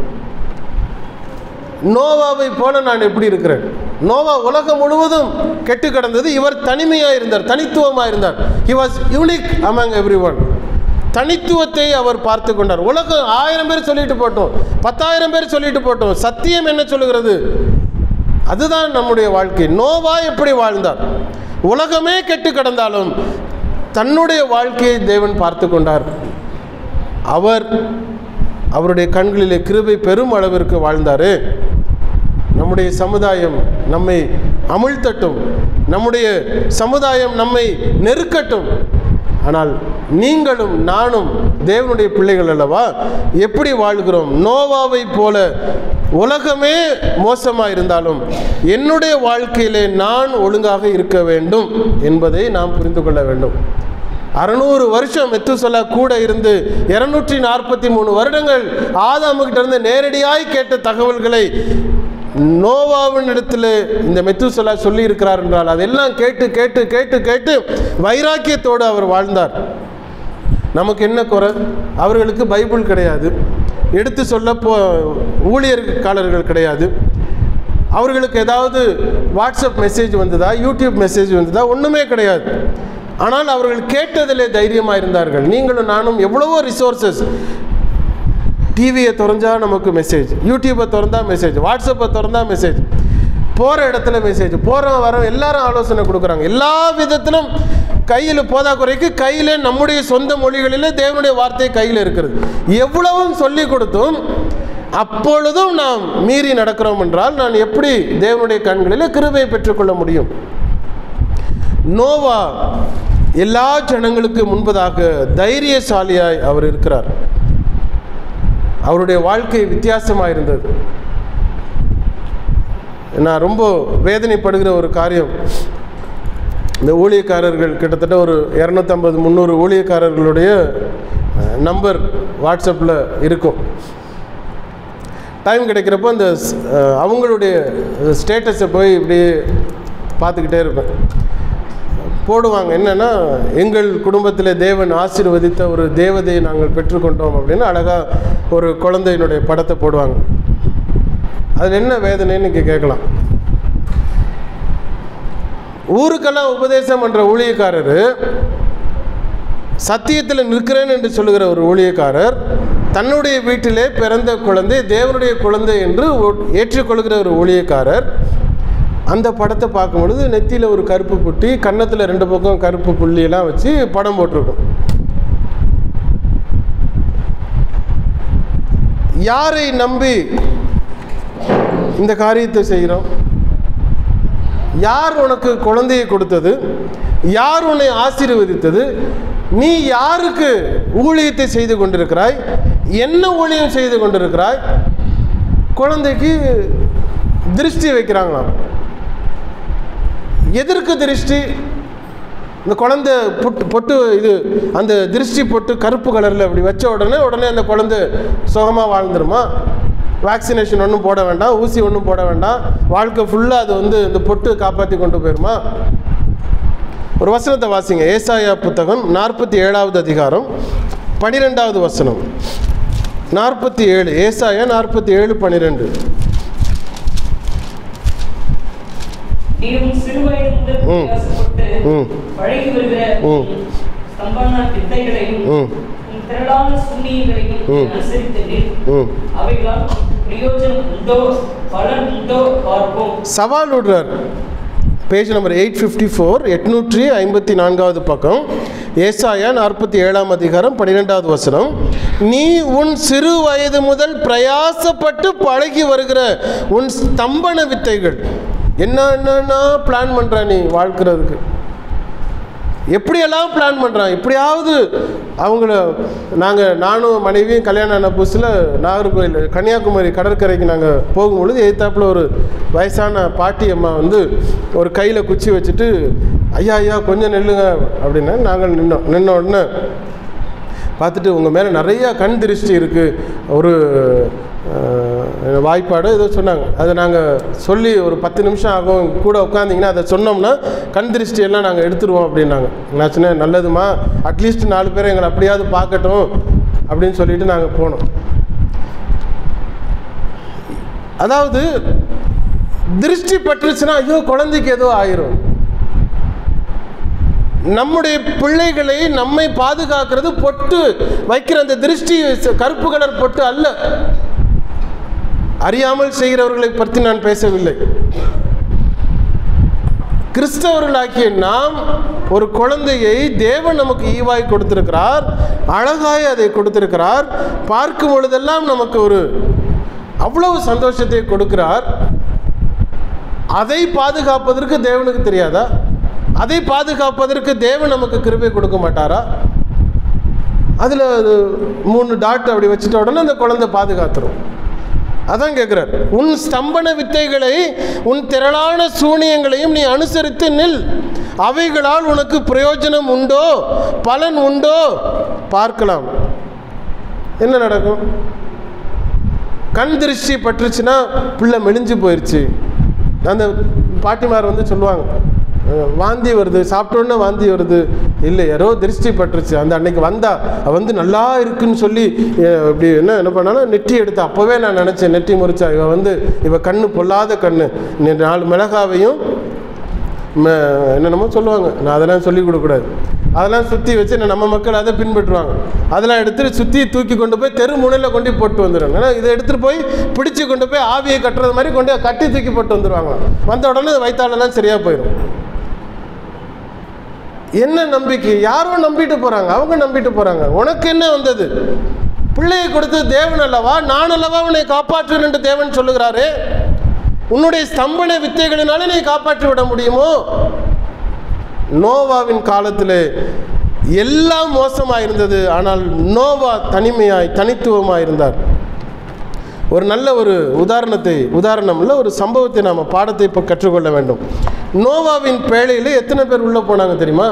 [SPEAKER 1] நோவாவை போல நான் எப்படி இருக்கிறேன் நோவா உலகம் முழுவதும் கெட்டு கிடந்தது இவர் தனிமையாக இருந்தார் தனித்துவமாக இருந்தார் he was unique among everyone தனித்துவத்தை அவர் பார்த்து கொண்டார் உலகம் ஆயிரம் பேர் சொல்லிட்டு போட்டோம் பத்தாயிரம் பேர் சொல்லிட்டு போட்டோம் சத்தியம் என்ன சொல்லுகிறது அதுதான் நம்முடைய வாழ்க்கை நோவா எப்படி வாழ்ந்தார் உலகமே கெட்டு கிடந்தாலும் தன்னுடைய வாழ்க்கையை தேவன் பார்த்து கொண்டார் அவர் அவருடைய கண்களிலே கிருபை பெரும் அளவிற்கு வாழ்ந்தார் நம்முடைய சமுதாயம் நம்மை அமிழ்த்தட்டும் நம்முடைய சமுதாயம் நம்மை நெருக்கட்டும் ஆனால் நீங்களும் நானும் தேவனுடைய பிள்ளைகள் அல்லவா எப்படி வாழ்கிறோம் நோவாவை போல உலகமே மோசமாக இருந்தாலும் என்னுடைய வாழ்க்கையிலே நான் ஒழுங்காக இருக்க வேண்டும் என்பதை நாம் புரிந்து கொள்ள வேண்டும் அறநூறு வருஷம் மெத்துசலா கூட இருந்து இருநூற்றி நாற்பத்தி மூணு வருடங்கள் ஆதாமுகிட்ட இருந்து நேரடியாய் கேட்ட தகவல்களை நோவாவின் இடத்துல இந்த மெத்துசலா சொல்லி இருக்கிறார் என்றால் அதெல்லாம் கேட்டு கேட்டு கேட்டு கேட்டு வைராக்கியத்தோடு அவர் வாழ்ந்தார் நமக்கு என்ன குறை அவர்களுக்கு பைபிள் கிடையாது எடுத்து சொல்ல போ ஊழியர்காரர்கள் கிடையாது அவர்களுக்கு ஏதாவது வாட்ஸ்அப் மெசேஜ் வந்ததா யூடியூப் மெசேஜ் வந்ததா ஒன்றுமே கிடையாது ஆனால் அவர்கள் கேட்டதிலே தைரியமாக இருந்தார்கள் நீங்களும் நானும் எவ்வளவோ ரிசோர்சஸ் டிவியை திறந்தா நமக்கு மெசேஜ் யூடியூப்பை திறந்தா மெசேஜ் வாட்ஸ்அப்பை திறந்தா மெசேஜ் போகிற இடத்துல மெசேஜ் போகிறவங்க வர எல்லாரும் ஆலோசனை கொடுக்குறாங்க எல்லா விதத்திலும் கையில் போதா குறைக்கு கையில் நம்முடைய சொந்த மொழிகளிலே தேவனுடைய வார்த்தை கையில் இருக்கிறது எவ்வளவும் சொல்லி கொடுத்தும் அப்பொழுதும் நாம் மீறி நடக்கிறோம் என்றால் நான் எப்படி தேவனுடைய கண்களில் கிருபையை பெற்றுக்கொள்ள முடியும் நோவா எல்லா ஜனங்களுக்கு முன்பதாக தைரியசாலியாய் அவர் இருக்கிறார் அவருடைய வாழ்க்கை வித்தியாசமாக இருந்தது நான் ரொம்ப வேதனைப்படுகிற ஒரு காரியம் இந்த ஊழியக்காரர்கள் கிட்டத்தட்ட ஒரு இரநூத்தம்பது முந்நூறு ஊழியக்காரர்களுடைய அஹ், நம்பர் வாட்ஸ்அப்பில் இருக்கும் டைம் கிடைக்கிறப்போ அந்த ஸ்- அஹ், அவங்களுடைய ஸ்டேட்டஸை போய் இப்படியே பார்த்துக்கிட்டே இருப்பேன் போடுவாங்க என்னென்னா எங்கள் குடும்பத்தில் தேவன் ஆசீர்வதித்த ஒரு தேவதையை நாங்கள் பெற்றுக்கொண்டோம் அப்படின்னு அழகாக ஒரு குழந்தையினுடைய படத்தை போடுவாங்க அதில் என்ன வேதனைன்னு இங்கே கேட்கலாம் ஊருக்கெல்லாம் உபதேசம் பண்ணுற ஊழியக்காரர் சத்தியத்தில் நிற்கிறேன் என்று சொல்லுகிற ஒரு ஊழியக்காரர் தன்னுடைய வீட்டிலே பிறந்த குழந்தை தேவனுடைய குழந்தை என்று ஒ- ஏற்றுக்கொள்கிற ஒரு ஊழியக்காரர் அந்த படத்தை பார்க்கும் பொழுது நெத்தியில் ஒரு கருப்பு புட்டி கன்னத்தில் ரெண்டு பக்கம் கருப்பு புள்ளியெல்லாம் வச்சு படம் போட்டிருக்கும் யாரை நம்பி இந்த காரியத்தை செய்கிறோம் யார் உனக்கு குழந்தையை கொடுத்தது யார் உன்னை ஆசீர்வதித்தது நீ யாருக்கு ஊழியத்தை செய்து கொண்டிருக்கிறாய் என்ன ஊழியம் செய்து கொண்டிருக்கிறாய் குழந்தைக்கு திருஷ்டி வைக்கிறாங்களாம் எதற்கு திருஷ்டி இந்த குழந்தை பொட்டு பொட்டு இது அந்த திருஷ்டி பொட்டு கருப்பு கலரில் அப்படி வச்ச உடனே உடனே அந்த குழந்தை சுகமாக வாழ்ந்துருமா வேக்சினேஷன் ஒன்றும் போட வேண்டாம் ஊசி ஒன்றும் போட வேண்டாம் வாழ்க்கை ஃபுல்லாக அது வந்து இந்த பொட்டு காப்பாற்றி கொண்டு போயிருமா ஒரு வசனத்தை வாசிங்க ஏசாயா புத்தகம் நாற்பத்தி ஏழாவது அதிகாரம் பனிரெண்டாவது வசனம் நாற்பத்தி ஏழு ஏசாயா நாற்பத்தி ஏழு பன்னிரெண்டு
[SPEAKER 2] நீயும் சிறுவயது முதல்
[SPEAKER 1] ம்.
[SPEAKER 2] பிரயாசப்பட்டு
[SPEAKER 1] ம்.
[SPEAKER 2] பழகி வருகிற
[SPEAKER 1] ம்.
[SPEAKER 2] ஸ்தம்பான வித்தைகளையும்
[SPEAKER 1] ம்.
[SPEAKER 2] உன் திரளான சுண்ணியங்களையும்
[SPEAKER 1] ம்.
[SPEAKER 2] அனுசரித்ததில்
[SPEAKER 1] ம்
[SPEAKER 2] அவைகளால் பிரயோஜனம் உண்டோ பலன் உண்டோ பார்ப்போம்
[SPEAKER 1] சவால் விடுறார் page number eight fifty four எட்நூற்றி ஐம்பத்தி நான்காவது பக்கம் ஏசாயா நாற்பத்தி ஏழாம் அதிகாரம் பன்னிரெண்டாவது வசனம் நீ உன் சிறு வயது முதல் பிரயாசப்பட்டு பழகி வருகிற உன் ஸ்தம்பன வித்தைகள் என்ன என்னன்னா பிளான் பண்ணுற நீ வாழ்க்கிறதுக்கு எப்படியெல்லாம் பிளான் பண்ணுறான் எப்படியாவது அவங்கள நாங்கள் நானும் மனைவியும் கல்யாணம் ஆன புதுசில் நாகர்கோவில் கன்னியாகுமரி கடற்கரைக்கு நாங்கள் போகும்பொழுது எதிர்த்தாப்புல ஒரு வயசான பாட்டி அம்மா வந்து ஒரு கையில் குச்சி வச்சுட்டு ஐயா ஐயா கொஞ்சம் நில்லுங்க அப்படின்னா நாங்கள் நின்னோம் நின்ன உடனே பார்த்துட்டு உங்கள் மேலே நிறையா கண் திருஷ்டி இருக்குது ஒரு அஹ், வாய்ப்பாடு ஏதோ சொன்னாங்க அதை நாங்கள் சொல்லி ஒரு பத்து நிமிஷம் ஆகும் கூட உட்காந்திங்கன்னா அதை சொன்னோம்னா கண் திருஷ்டி எல்லாம் நாங்கள் எடுத்துருவோம் அப்படின்னாங்க நான் சொன்னேன் நல்லதுமா அட்லீஸ்ட் நாலு பேர் எங்களை அப்படியாவது பார்க்கட்டும் அப்படின்னு சொல்லிட்டு நாங்கள் போனோம் அதாவது திருஷ்டி பட்டுருச்சுன்னா ஐயோ குழந்தைக்கு ஏதோ ஆயிரும் நம்முடைய பிள்ளைகளை நம்மை பாதுகாக்கிறது பொட்டு வைக்கிற அந்த திருஷ்டி கருப்பு கலர் பொட்டு அல்ல அறியாமல் செய்கிறவர்களை பற்றி நான் பேசவில்லை கிறிஸ்தவர்களாகிய நாம் ஒரு குழந்தையை தேவன் நமக்கு ஈவாய் கொடுத்திருக்கிறார் அழகாய் அதை கொடுத்திருக்கிறார் பார்க்கும் பொழுதெல்லாம் நமக்கு ஒரு அவ்வளவு சந்தோஷத்தை கொடுக்கிறார் அதை பாதுகாப்பதற்கு தேவனுக்கு தெரியாதா அதை பாதுகாப்பதற்கு தேவன் நமக்கு கிருபை கொடுக்க மாட்டாரா அதில் மூணு டாட் அப்படி வச்சுட்ட உடனே அந்த குழந்தை பாதுகாத்துரும் அதான் கேட்குறார் உன் ஸ்தம்பன வித்தைகளை உன் திரளான சூனியங்களையும் நீ அனுசரித்து நில் அவைகளால் உனக்கு பிரயோஜனம் உண்டோ பலன் உண்டோ பார்க்கலாம் என்ன நடக்கும் கண் திருஷ்டி பட்டுருச்சுன்னா பிள்ளை மெலிஞ்சு போயிடுச்சு அந்த பாட்டிமார் வந்து சொல்லுவாங்க அஹ், வாந்தி வருது சாப்பிட்ட உடனே வாந்தி வருது இல்லை யாரோ திருஷ்டி பட்டுருச்சு அந்த அன்னைக்கு வந்தா அவ வந்து நல்லா இருக்குன்னு சொல்லி அஹ், இப்படி என்ன என்ன பண்ணாலும் நெட்டி எடுத்து அப்போவே நான் நினச்சேன் நெட்டி முறிச்சா இவ வந்து இவ கண்ணு பொல்லாத கண்ணு நீ நாலு மிளகாவையும் ம- என்னென்னமோ சொல்லுவாங்க நான் அதெல்லாம் சொல்லிக் கொடுக்கக்கூடாது அதெல்லாம் சுற்றி வச்சு நான் நம்ம மக்கள் அதை பின்பற்றுவாங்க அதெல்லாம் எடுத்துட்டு சுற்றி தூக்கி கொண்டு போய் தெரு முனையில் கொண்டு போய் போட்டு வந்துடுவாங்க ஏன்னா இதை எடுத்துகிட்டு போய் பிடிச்சு கொண்டு போய் ஆவியை கட்டுறது மாதிரி கொண்டு போய் கட்டி தூக்கி போட்டு வந்துடுவாங்க வந்த உடனே வயிற்றாலெல்லாம் சரியாக போயிடும் என்ன நம்பிக்கை யாரோ நம்பிட்டு போகிறாங்க அவங்க நம்பிட்டு போகிறாங்க உனக்கு என்ன வந்தது பிள்ளையை கொடுத்து தேவன் அல்லவா நான் அல்லவா உன்னை காப்பாற்றுவேன் என்று தேவன் சொல்லுகிறாரே உன்னுடைய ஸ்தம்பன வித்தைகளினாலே நீ காப்பாற்றி விட முடியுமோ நோவாவின் காலத்தில் எல்லாம் மோசமாக இருந்தது ஆனால் நோவா தனிமையாய் தனித்துவமாக இருந்தார் ஒரு நல்ல ஒரு உதாரணத்தை உதாரணம் இல்லை ஒரு சம்பவத்தை நாம் பாடத்தை இப்போ கற்றுக்கொள்ள வேண்டும் நோவாவின் பேழையில் எத்தனை பேர் உள்ளே போனாங்க தெரியுமா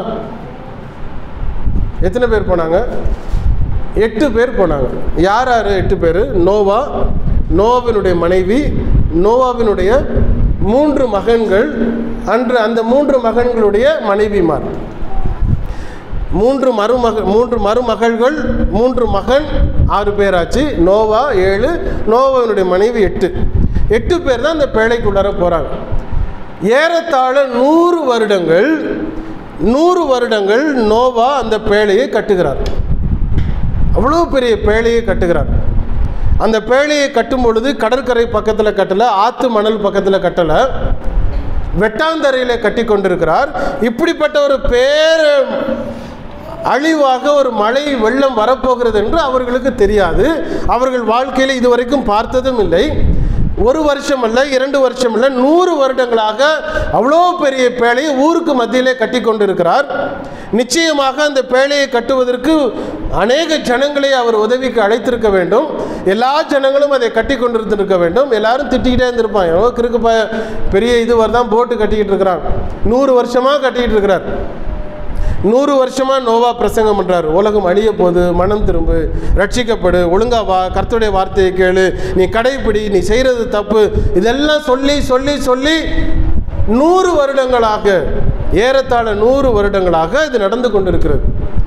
[SPEAKER 1] எத்தனை பேர் போனாங்க எட்டு பேர் போனாங்க யார் யார் எட்டு பேர் நோவா நோவாவினுடைய மனைவி நோவாவினுடைய மூன்று மகன்கள் அன்று அந்த மூன்று மகன்களுடைய மனைவிமார் மூன்று மருமக மூன்று மருமகள்கள் மூன்று மகன் ஆறு பேராச்சு நோவா ஏழு நோவாவினுடைய மனைவி எட்டு எட்டு பேர் தான் அந்த பேழைக்குள்ளார போகிறாங்க ஏறத்தாழ நூறு வருடங்கள் நூறு வருடங்கள் நோவா அந்த பேழையை கட்டுகிறார் அவ்வளோ பெரிய பேழையை கட்டுகிறார் அந்த பேழையை கட்டும் பொழுது கடற்கரை பக்கத்தில் கட்டலை ஆற்று மணல் பக்கத்தில் கட்டலை வெட்டாந்தரையில் கட்டி கொண்டிருக்கிறார் இப்படிப்பட்ட ஒரு பேர அழிவாக ஒரு மழை வெள்ளம் வரப்போகிறது என்று அவர்களுக்கு தெரியாது அவர்கள் வாழ்க்கையில் இதுவரைக்கும் பார்த்ததும் இல்லை ஒரு வருஷம் அல்ல இரண்டு வருஷம் அல்ல நூறு வருடங்களாக அவ்வளோ பெரிய பேழையை ஊருக்கு மத்தியிலே கட்டி கொண்டிருக்கிறார் நிச்சயமாக அந்த பேழையை கட்டுவதற்கு அநேக ஜனங்களை அவர் உதவிக்கு அழைத்திருக்க வேண்டும் எல்லா ஜனங்களும் அதை கட்டி கொண்டிருந்திருக்க வேண்டும் எல்லாரும் திட்டிக்கிட்டே இருந்திருப்பான் எவ்வளோ கிறுக்கு பய பெரிய இது தான் போட்டு கட்டிக்கிட்டு இருக்கிறான் நூறு வருஷமாக கட்டிக்கிட்டு இருக்கிறார் நூறு வருஷமா நோவா பிரசங்கம் பண்றாரு உலகம் அழிய போகுது மனம் திரும்பு ரட்சிக்கப்படு ஒழுங்கா வா கர்த்தருடைய வார்த்தையை கேளு நீ கடைப்பிடி நீ செய்யறது தப்பு இதெல்லாம் சொல்லி சொல்லி சொல்லி நூறு வருடங்களாக ஏறத்தாழ நூறு வருடங்களாக இது நடந்து கொண்டிருக்கிறது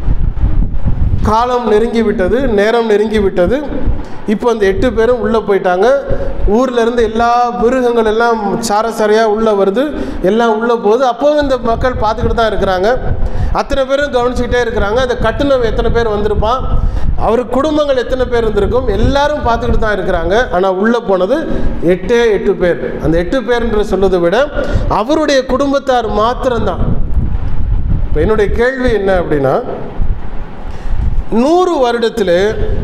[SPEAKER 1] காலம் நெருங்கி விட்டது நேரம் நெருங்கி விட்டது இப்போ அந்த எட்டு பேரும் உள்ளே போயிட்டாங்க ஊர்ல இருந்து எல்லா மிருகங்கள் எல்லாம் சாரசாரையாக உள்ளே வருது எல்லாம் உள்ளே போகுது அப்போவும் இந்த மக்கள் பார்த்துக்கிட்டு தான் இருக்கிறாங்க அத்தனை பேரும் கவனிச்சுக்கிட்டே இருக்கிறாங்க அந்த கட்டுனவன் எத்தனை பேர் வந்திருப்பான் அவர் குடும்பங்கள் எத்தனை பேர் இருந்திருக்கும் எல்லாரும் பார்த்துக்கிட்டு தான் இருக்கிறாங்க ஆனால் உள்ளே போனது எட்டே எட்டு பேர் அந்த எட்டு பேர்ன்ற சொல்வதை விட அவருடைய குடும்பத்தார் மாத்திரம்தான் இப்போ என்னுடைய கேள்வி என்ன அப்படின்னா நூறு வருடத்தில்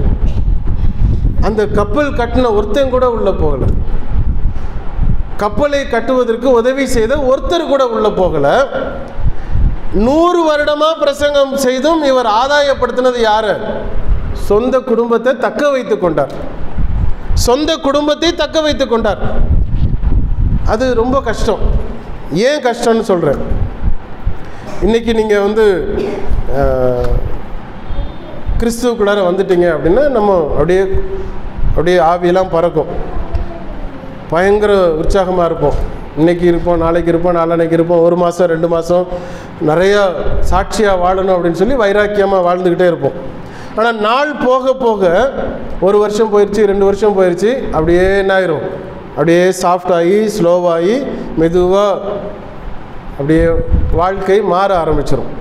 [SPEAKER 1] அந்த கப்பல் கட்டின ஒருத்தன் கூட உள்ள போகல கப்பலை கட்டுவதற்கு உதவி செய்த ஒருத்தர் கூட உள்ள போகல நூறு வருடமா பிரசங்கம் செய்தும் இவர் ஆதாயப்படுத்தினது யாரு சொந்த குடும்பத்தை தக்க வைத்துக் கொண்டார் சொந்த குடும்பத்தை தக்க வைத்துக் கொண்டார் அது ரொம்ப கஷ்டம் ஏன் கஷ்டம்னு சொல்றேன் இன்னைக்கு நீங்கள் வந்து அஹ், கிறிஸ்துவுக்குள்ளார வந்துட்டீங்க அப்படின்னா நம்ம அப்படியே அப்படியே ஆவியெல்லாம் பறக்கும் பயங்கர உற்சாகமாக இருப்போம் இன்னைக்கு இருப்போம் நாளைக்கு இருப்போம் நாளான்னைக்கு இருப்போம் ஒரு மாதம் ரெண்டு மாதம் நிறையா சாட்சியாக வாழணும் அப்படின்னு சொல்லி வைராக்கியமாக வாழ்ந்துக்கிட்டே இருப்போம் ஆனால் நாள் போக போக ஒரு வருஷம் போயிடுச்சு ரெண்டு வருஷம் போயிடுச்சு அப்படியே என்ன ஆயிரும் அப்படியே சாஃப்ட் ஆகி ஸ்லோவாகி மெதுவாக அப்படியே வாழ்க்கை மாற ஆரம்பிச்சிடும்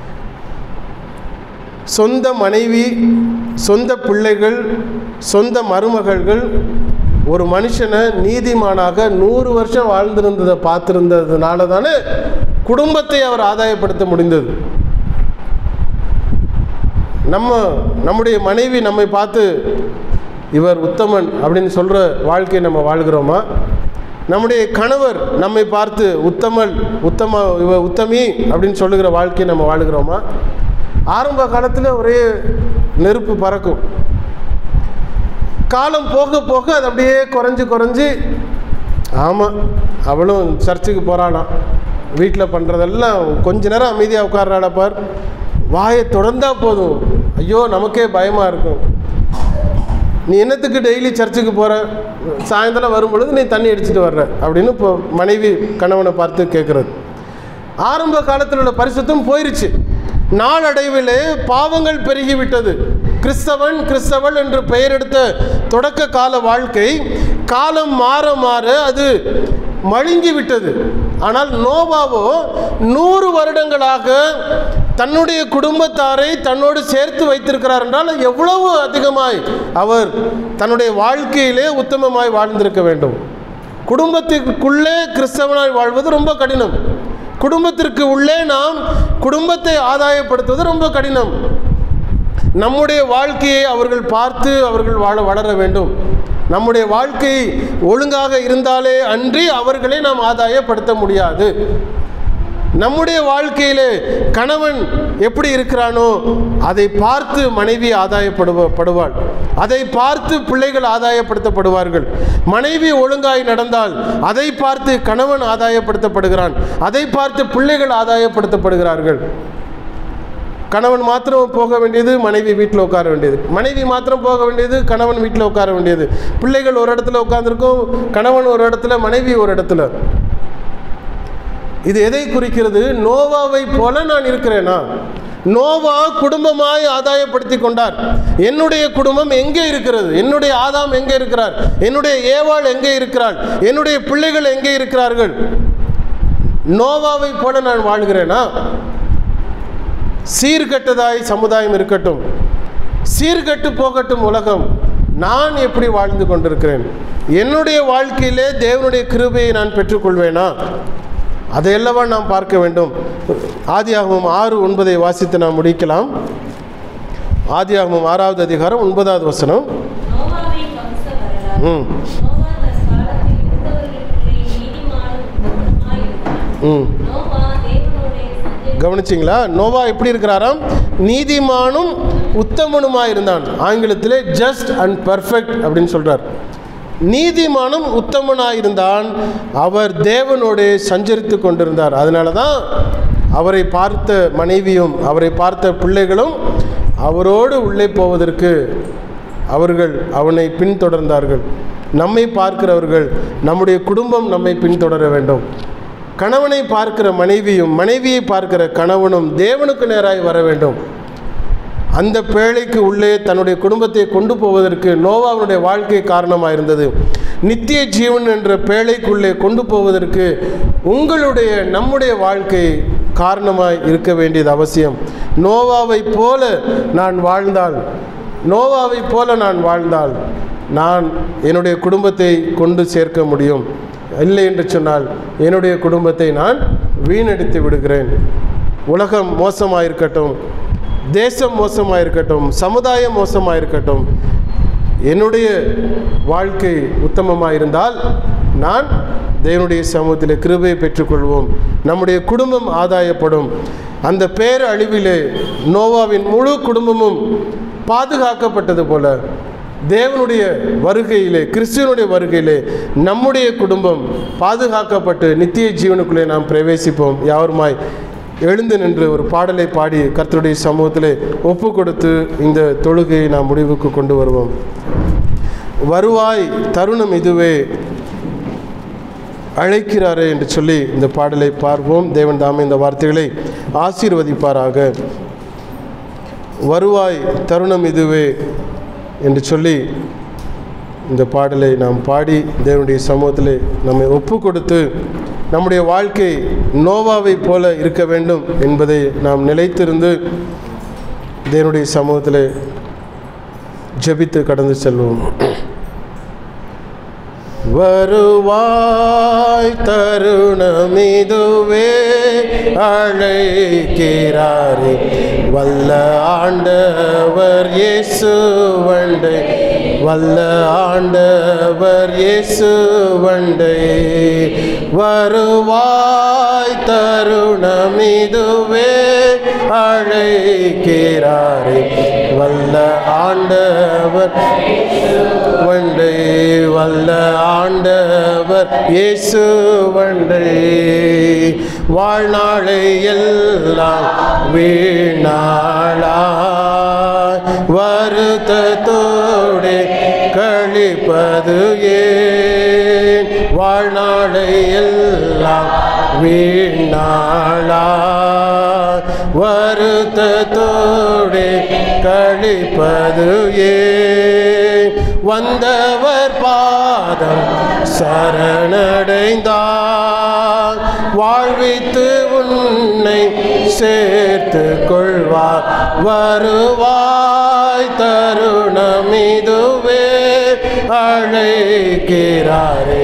[SPEAKER 1] சொந்த மனைவி சொந்த பிள்ளைகள் சொந்த மருமகள்கள் ஒரு மனுஷனை நீதிமானாக நூறு வருஷம் வாழ்ந்திருந்ததை பார்த்துருந்ததுனால தானே குடும்பத்தை அவர் ஆதாயப்படுத்த முடிந்தது நம்ம நம்முடைய மனைவி நம்மை பார்த்து இவர் உத்தமன் அப்படின்னு சொல்கிற வாழ்க்கையை நம்ம வாழ்கிறோமா நம்முடைய கணவர் நம்மை பார்த்து உத்தமல் உத்தம இவ உத்தமி அப்படின்னு சொல்லுகிற வாழ்க்கையை நம்ம வாழுகிறோமா ஆரம்ப காலத்தில் ஒரே நெருப்பு பறக்கும் காலம் போக போக அது அப்படியே குறைஞ்சு குறைஞ்சி ஆமாம் அவளும் சர்ச்சுக்கு போகிறாளாம் வீட்டில் பண்ணுறதெல்லாம் கொஞ்ச நேரம் அமைதியாக உட்கார்றாளா பார் வாயை தொடர்ந்தா போதும் ஐயோ நமக்கே பயமாக இருக்கும் நீ என்னத்துக்கு டெய்லி சர்ச்சுக்கு போகிற சாயந்தரம் வரும் பொழுது நீ தண்ணி அடிச்சிட்டு வர்ற அப்படின்னு இப்போ மனைவி கணவனை பார்த்து கேட்குறது ஆரம்ப காலத்தில் உள்ள பரிசுத்தம் போயிருச்சு நாளடைவிலே பாவங்கள் பெருகிவிட்டது கிறிஸ்தவன் கிறிஸ்தவள் என்று பெயர் எடுத்த தொடக்க கால வாழ்க்கை காலம் மாற மாற அது மழுங்கி விட்டது ஆனால் நோவாவோ நூறு வருடங்களாக தன்னுடைய குடும்பத்தாரை தன்னோடு சேர்த்து வைத்திருக்கிறார் என்றால் எவ்வளவு அதிகமாய் அவர் தன்னுடைய வாழ்க்கையிலே உத்தமமாய் வாழ்ந்திருக்க வேண்டும் குடும்பத்திற்குள்ளே கிறிஸ்தவனாய் வாழ்வது ரொம்ப கடினம் குடும்பத்திற்கு உள்ளே நாம் குடும்பத்தை ஆதாயப்படுத்துவது ரொம்ப கடினம் நம்முடைய வாழ்க்கையை அவர்கள் பார்த்து அவர்கள் வாழ வளர வேண்டும் நம்முடைய வாழ்க்கை ஒழுங்காக இருந்தாலே அன்றி அவர்களை நாம் ஆதாயப்படுத்த முடியாது நம்முடைய வாழ்க்கையிலே கணவன் எப்படி இருக்கிறானோ அதை பார்த்து மனைவி ஆதாயப்படுவ படுவாள் அதை பார்த்து பிள்ளைகள் ஆதாயப்படுத்தப்படுவார்கள் மனைவி ஒழுங்காய் நடந்தால் அதை பார்த்து கணவன் ஆதாயப்படுத்தப்படுகிறான் அதை பார்த்து பிள்ளைகள் ஆதாயப்படுத்தப்படுகிறார்கள் கணவன் மாத்திரம் போக வேண்டியது மனைவி வீட்டில் உட்கார வேண்டியது மனைவி மாத்திரம் போக வேண்டியது கணவன் வீட்டில் உட்கார வேண்டியது பிள்ளைகள் ஒரு இடத்துல உட்காந்துருக்கும் கணவன் ஒரு இடத்துல மனைவி ஒரு இடத்துல இது எதை குறிக்கிறது நோவாவை போல நான் இருக்கிறேனா நோவா குடும்பமாய் ஆதாயப்படுத்தி கொண்டார் என்னுடைய குடும்பம் எங்கே இருக்கிறது என்னுடைய ஆதாம் எங்கே இருக்கிறார் என்னுடைய ஏவாள் எங்கே இருக்கிறாள் என்னுடைய பிள்ளைகள் எங்கே இருக்கிறார்கள் நோவாவை போல நான் வாழ்கிறேனா சீர்கெட்டதாய் சமுதாயம் இருக்கட்டும் சீர்கெட்டு போகட்டும் உலகம் நான் எப்படி வாழ்ந்து கொண்டிருக்கிறேன் என்னுடைய வாழ்க்கையிலே தேவனுடைய கிருபையை நான் பெற்றுக்கொள்வேனா அதையல்லவா நாம் பார்க்க வேண்டும் ஆதியாகமம் ஆறு ஒன்பதை வாசித்து நாம் முடிக்கலாம் ஆதியாகமம் ஆறாவது அதிகாரம் ஒன்பதாவது வசனம்
[SPEAKER 4] நோவாவின் வம்ச வரலாறு.
[SPEAKER 1] ம்.
[SPEAKER 4] நோவா தற்காலத்தில் இருந்தவர்களுக்குள்ளே நீதிமானும் உத்தமனுமாயிருந்தான்.
[SPEAKER 1] ம்
[SPEAKER 4] நோவா தேவனோடே சஞ்சரி-
[SPEAKER 1] கவனிச்சிங்களா நோவா எப்படி இருக்கிறாராம் நீதிமானும் உத்தமனுமாக இருந்தான் ஆங்கிலத்திலே ஜஸ்ட் அண்ட் பர்ஃபெக்ட் அப்படின்னு சொல்றார் நீதிமானும் உத்தமனாக இருந்தான் அவர் தேவனோடு சஞ்சரித்து கொண்டிருந்தார் அதனால தான் அவரை பார்த்த மனைவியும் அவரை பார்த்த பிள்ளைகளும் அவரோடு உள்ளே போவதற்கு அவர்கள் அவனை பின்தொடர்ந்தார்கள் நம்மை பார்க்கிறவர்கள் நம்முடைய குடும்பம் நம்மை பின்தொடர வேண்டும் கணவனை பார்க்கிற மனைவியும் மனைவியை பார்க்கிற கணவனும் தேவனுக்கு நேராய் வர வேண்டும் அந்த பேழைக்கு உள்ளே தன்னுடைய குடும்பத்தை கொண்டு போவதற்கு நோவாவுடைய வாழ்க்கை காரணமாக இருந்தது நித்திய ஜீவன் என்ற பேழைக்குள்ளே கொண்டு போவதற்கு உங்களுடைய நம்முடைய வாழ்க்கை காரணமாய் இருக்க வேண்டியது அவசியம் நோவாவை போல நான் வாழ்ந்தால் நோவாவை போல நான் வாழ்ந்தால் நான் என்னுடைய குடும்பத்தை கொண்டு சேர்க்க முடியும் இல்லை என்று சொன்னால் என்னுடைய குடும்பத்தை நான் வீணடித்து விடுகிறேன் உலகம் மோசமாக இருக்கட்டும் தேசம் மோசமாக இருக்கட்டும் சமுதாயம் மோசமாக இருக்கட்டும் என்னுடைய வாழ்க்கை உத்தமமாக இருந்தால் நான் தேவனுடைய சமூகத்தில் கிருபையை பெற்றுக்கொள்வோம் நம்முடைய குடும்பம் ஆதாயப்படும் அந்த பேர் அழிவிலே நோவாவின் முழு குடும்பமும் பாதுகாக்கப்பட்டது போல தேவனுடைய வருகையிலே கிறிஸ்துவனுடைய வருகையிலே நம்முடைய குடும்பம் பாதுகாக்கப்பட்டு நித்திய ஜீவனுக்குள்ளே நாம் பிரவேசிப்போம் யாவருமாய் எழுந்து நின்று ஒரு பாடலை பாடி கர்த்தருடைய சமூகத்திலே ஒப்பு கொடுத்து இந்த தொழுகையை நாம் முடிவுக்கு கொண்டு வருவோம் வருவாய் தருணம் இதுவே அழைக்கிறாரே என்று சொல்லி இந்த பாடலை பார்ப்போம் தேவன் தாமே இந்த வார்த்தைகளை ஆசீர்வதிப்பாராக வருவாய் தருணம் இதுவே என்று சொல்லி இந்த பாடலை நாம் பாடி தேவனுடைய சமூகத்திலே நம்மை ஒப்பு கொடுத்து நம்முடைய வாழ்க்கை நோவாவை போல இருக்க வேண்டும் என்பதை நாம் நிலைத்திருந்து தேவனுடைய சமூகத்திலே ஜெபித்து கடந்து செல்வோம் வருவாய் தருணமிதுவே அழைக்கிறாரே வல்ல ஆண்டவர் இயேசு வண்டை வல்ல ஆண்டவர் இயேசு வண்டை வருவாய் தருணமிதுவே அழைக்கிறாரே வல்ல ஆண்டவர் வண்டை வல்ல ஆண்டவர் இயேசு வண்டை வாழ்நாளை எல்லாம் வீணாளாய் வருத்தத்தோடு கழிப்பது ஏன் வாழ்நாளை எல்லாம் வீணாளாய் வருத்தத்தோடு கழிப்பது ஏன் வந்தவர் பாதம் சரணடைந்தார் வாழ்வித்து உன்னை சேர்த்து கொள்வார் வருவாய் தருணம் இதுவே அழைக்கிறாரே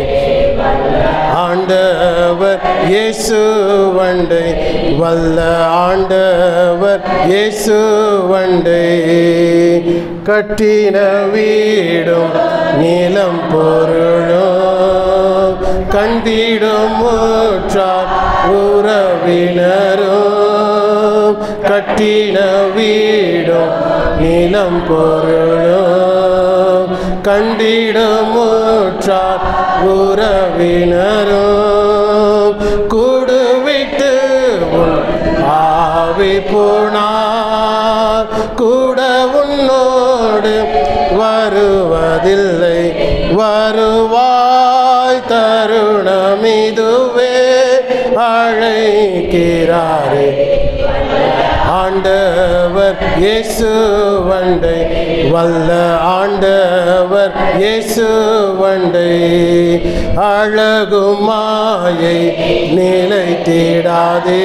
[SPEAKER 1] ஆண்டவர் இயேசு வண்டை வல்ல ஆண்டவர் இயேசு வண்டை கட்டின வீடும் நீளம் பொருளும் கண்டிடும் முற்றார் உறவினரும் கட்டின வீடும் நீளம் பொருளும் கண்டிடும் முற்றார் உறவினரும் கூடுவிட்டு உன் ஆவி போனார் கூட உன்னோடு வருவதில்லை வருவாய் தருணம் இதுவே அழைக்கிறாரே ஆண்டவர் இயேசு வண்டை வல்ல ஆண்டவர் இயேசு வண்டை அழகும் மாயை நிலைத்திடாதே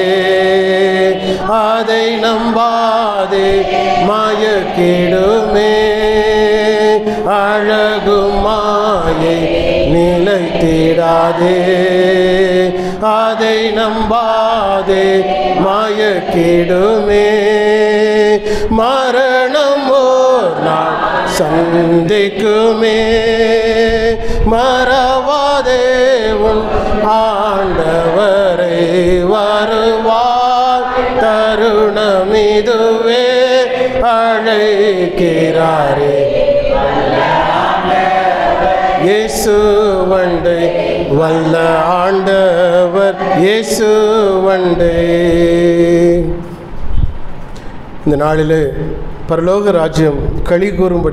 [SPEAKER 1] அதை நம்பாதே மாயக்கிடுமே அழகும் மாயை நிலைத்திடாதே அதை நம்பாதே மாயக்கிடுமே மரணம் ஓர் நாள் சந்திக்குமே மறவாதே உன் ஆண்டவரை வருவார் தருணம் இதுவே அழைக்கிறாரே இயேசு வண்டை வல்ல ஆண்டவர் இயேசு வண்டை இந்த நாளிலே பரலோக ராஜ்யம் களி கூறும்படி